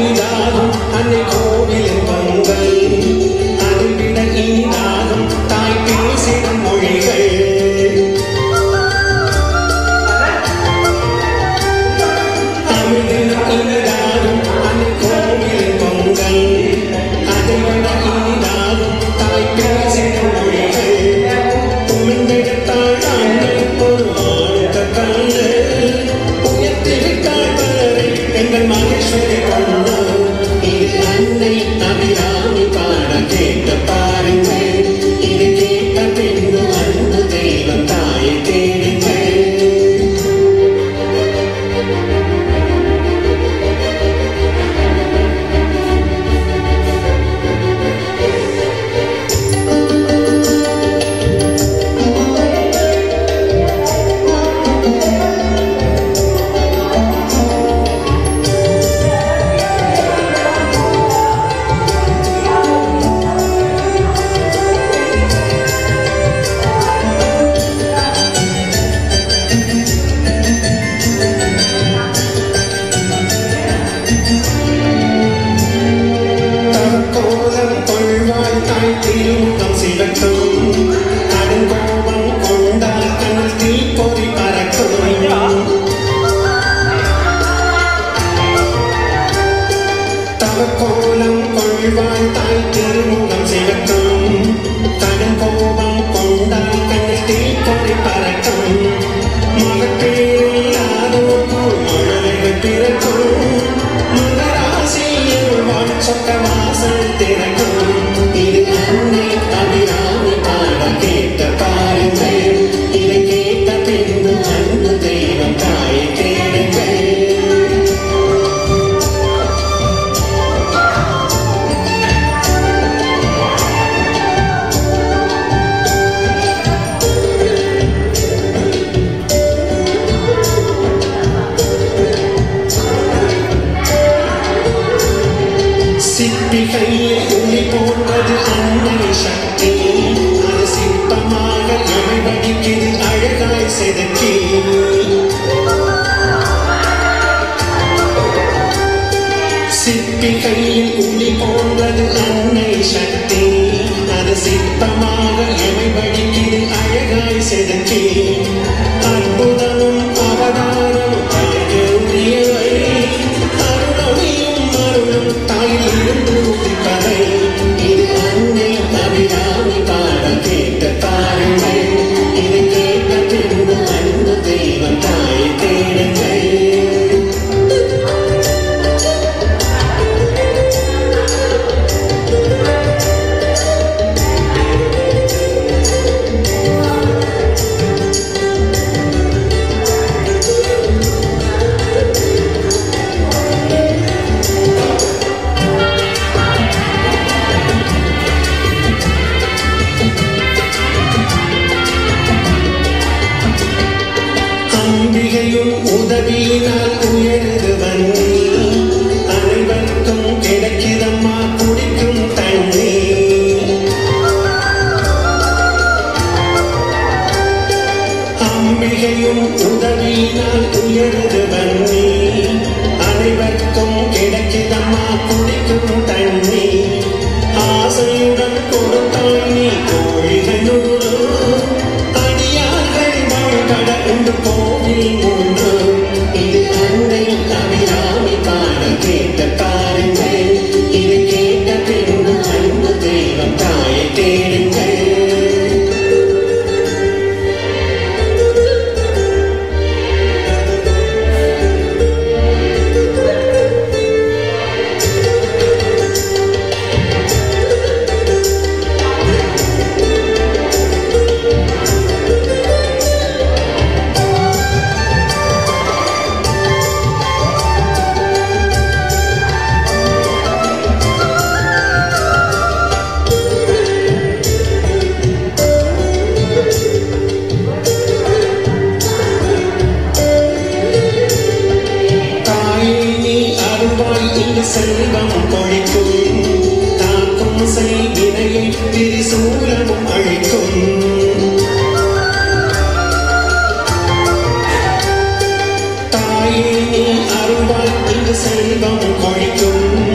இனிதாகும் அன்னை கோவிலின் பொங்கல் அதை விட இனிதாகும் தாய் பேசிடும் மொழிகள் தமிழிலும் இனிதாகும் அன்னை கோவிலின் பொங்கல் அதை விட இனிதாகும் தாய் பேசிடும் மொழிகள் உமிழ்ந்தெடுத்தாள் அன்னை ஒரு ஆழ்ந்த கண்ணு உயர்த்தி விட்டாள் பலரை எங்கள் மகேஸ்வரி பொண்ணு இது அன்னை அபிராமி பாட கேட்ட பாருங்கள் இது கேட்ட பின்பு அன்பு தெய்வம் தாயை தேடுங்கள் தற்கோலம் கொள்வாய் தாய் திருமுகம் சிவக்கும் கடுங்கோபம் கொண்டால் கண்ணில் தீப்பொறி பறக்கும் தவக்கோலம் கொள்வாய் தாய் திருமுகம் சிவக்கும் கடுங்கோபம் கொண்டால் கண்ணில் தீப்பொறி பறக்கும் மகப்பேறும் யாதோக்கும் மழலைகள் பிறக்கும் மகராசியில் வாழ் சொக்க வாசல் திறக்கும் இது அன்னை அபிராமி பாட கேட்ட பாருங்கள் இதை கேட்ட பின்பு அன்பு தெய்வம் தாயை தேடுங்கள் சிற்பிகையில் உளி போன்றது அன்னை சக்தி அது சிற்பமாக எமைவடிக்கிறது அழகாய் செதுக்கி சிற்பிகையில் உளி போன்றது அன்னை சக்தி அது சிற்பமாக எமைவடிக்கிறது அழகாய் செதுக்கி அற்புதமும் அவதாரமும் தாய்க்கு உரியவை அருளொளியும் அருளும் தாயிலிருந்து உதிப்பதை இது அன்னை அபிராமி பாட கேட்ட பாருங்கள் இது கேட்ட பின்பு அன்பு தெய்வம் தாயை தேடுங்கள் அம்பிகையும் உதவியினால் உயர்ந்து வந்தி அனைவருக்கும் கிடைக்கிறம்மா குடிக்கும் தண்ணி அம்பிகையும் உதவியினால் உயர்ந்து வந்தி அனைவருக்கும் கிடைக்கிறம்மா குடிக்கும் தண்ணி ஆசையுடன் கொடுத்தாய் நீ கோழிகளோடு அடியார்கள் வாழ்கட உண்டு கோவில் ஒன்று இது அன்னை அபிராமி பாட கேட்ட பாருங்கள் இது கேட்ட பின்பு அன்பு தெய்வம் தாயை தேடுங்கள் தாயே நீ அருள்வாய் இங்கு செல்வம் கொழிக்கும் தாக்கும் செய்வினையை திரிசூலமும் அழிக்கும் தாயே நீ அருள்வாய் இங்கு செல்வம் கொழிக்கும்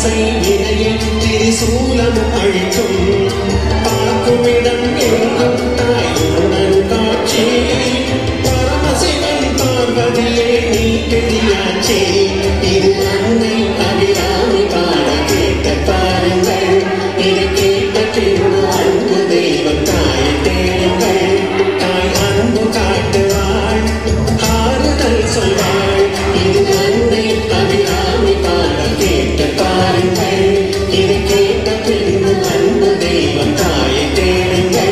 ஆசை வினையை திரிசூலம் அழிக்கும் பார்க்குமிடம் எங்கும் தாய் உணர் காட்சி பரமசிவன் பார்வதியே நீ பெரியாச்சே இது அன்னை அபிராமி பாட கேட்ட பாருங்கள் இது கேட்ட பின்பு அன்பு தெய்வம் தாயை தேடுங்கள் தாய் அன்பு காட்டுவாள் ஆறுதல் சொல்வாள் இது அன்னை அபிராமி பாட கேட்ட பாருங்கள் இது கேட்ட பின்பு அன்பு தெய்வம் தாயை தேடுங்கள்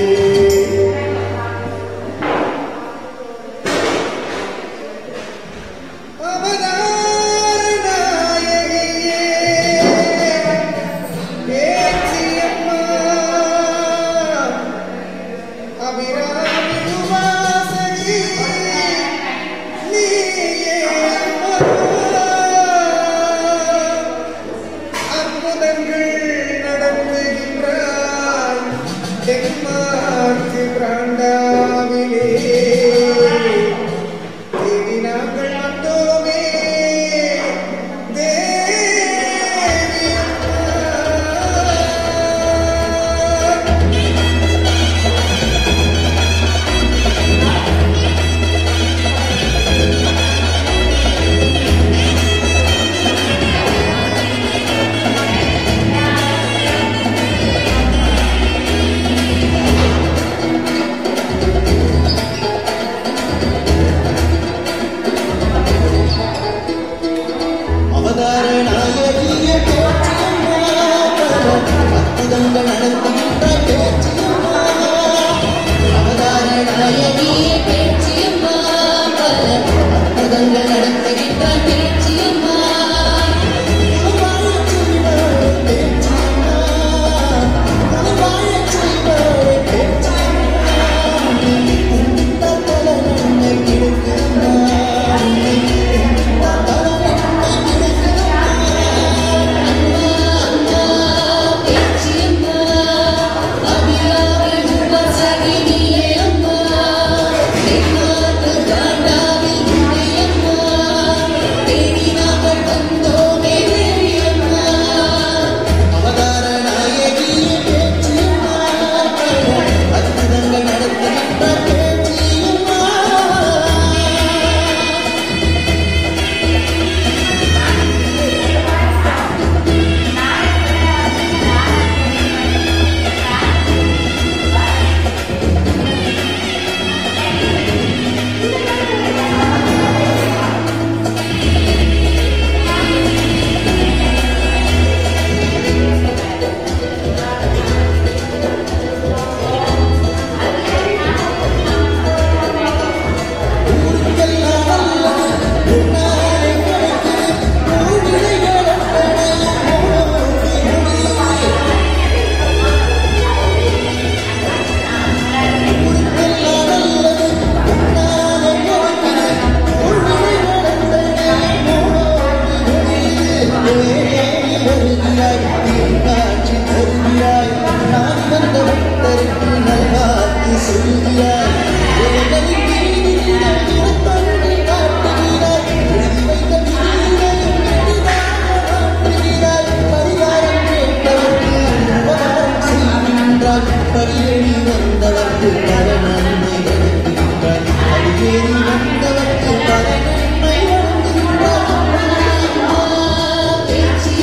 தென்மார்க்கு பிராண்டாவிலே தேவி நாங்கள் வந்தோமே தேவி அம்மா. அவதார நாயகிய பேச்சியம்மா அற்புதங்கள் நடத்துகின்ற பேச்சியம்மா அவதார நாயகியே பேச்சியம்மா பல அற்புதங்கள் நடத்துகின்ற பேச்சியம்மா பேச்சியம்மா அபிராமி உபசகினியே அம்மா தென்னாட்டு காண்டாவில் உடையம்மா தேடி நாங்கள் வந்தோமே தேவி அம்மா அவதார நாயகிய பேச்சியம்மா அற்புதங்கள் நடத்துகின்ற பேச்சியம்மா பரியணி வந்தவர்க்கு பல நன்மை வருகின்றார் அடியேறி வந்தவர்க்கு பல நன்மை வருகின்றார் பேச்சி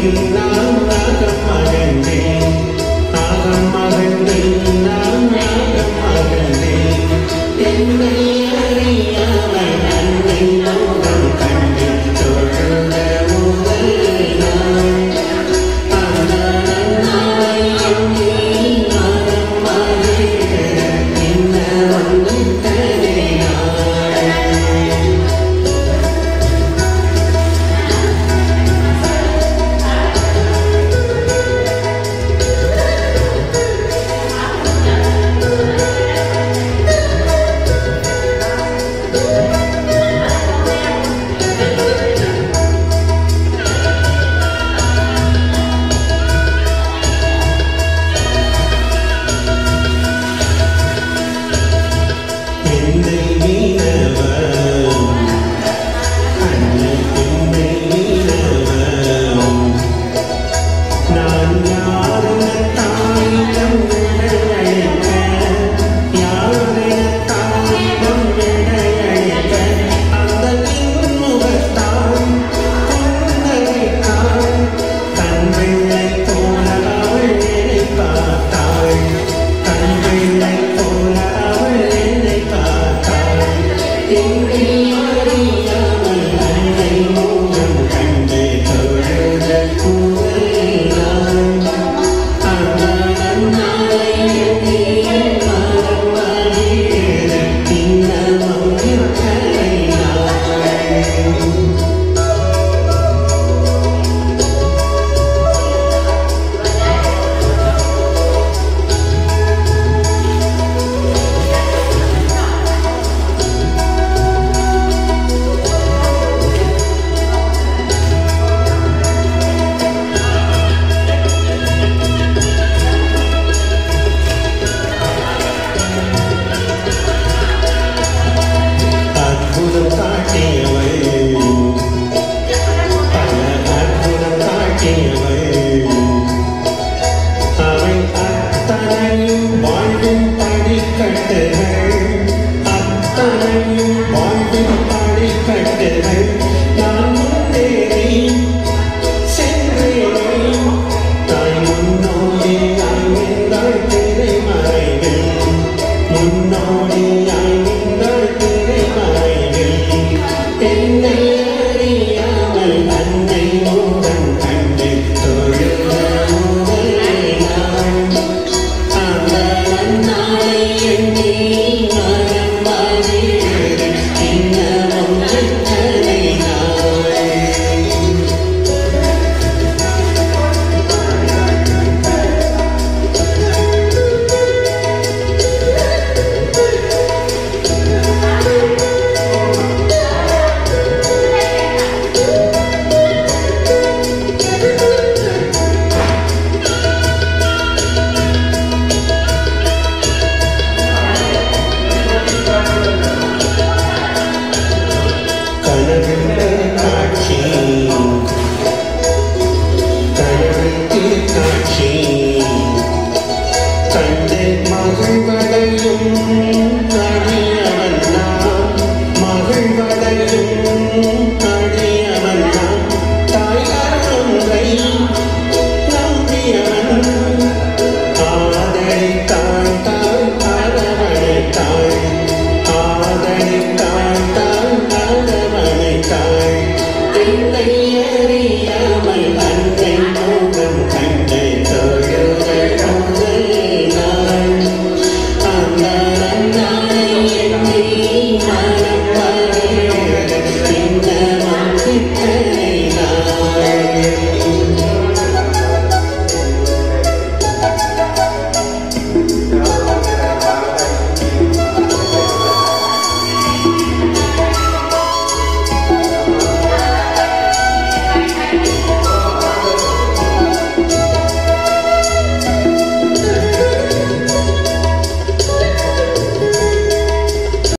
நான் ராகம் மகந்தேன் ராகம்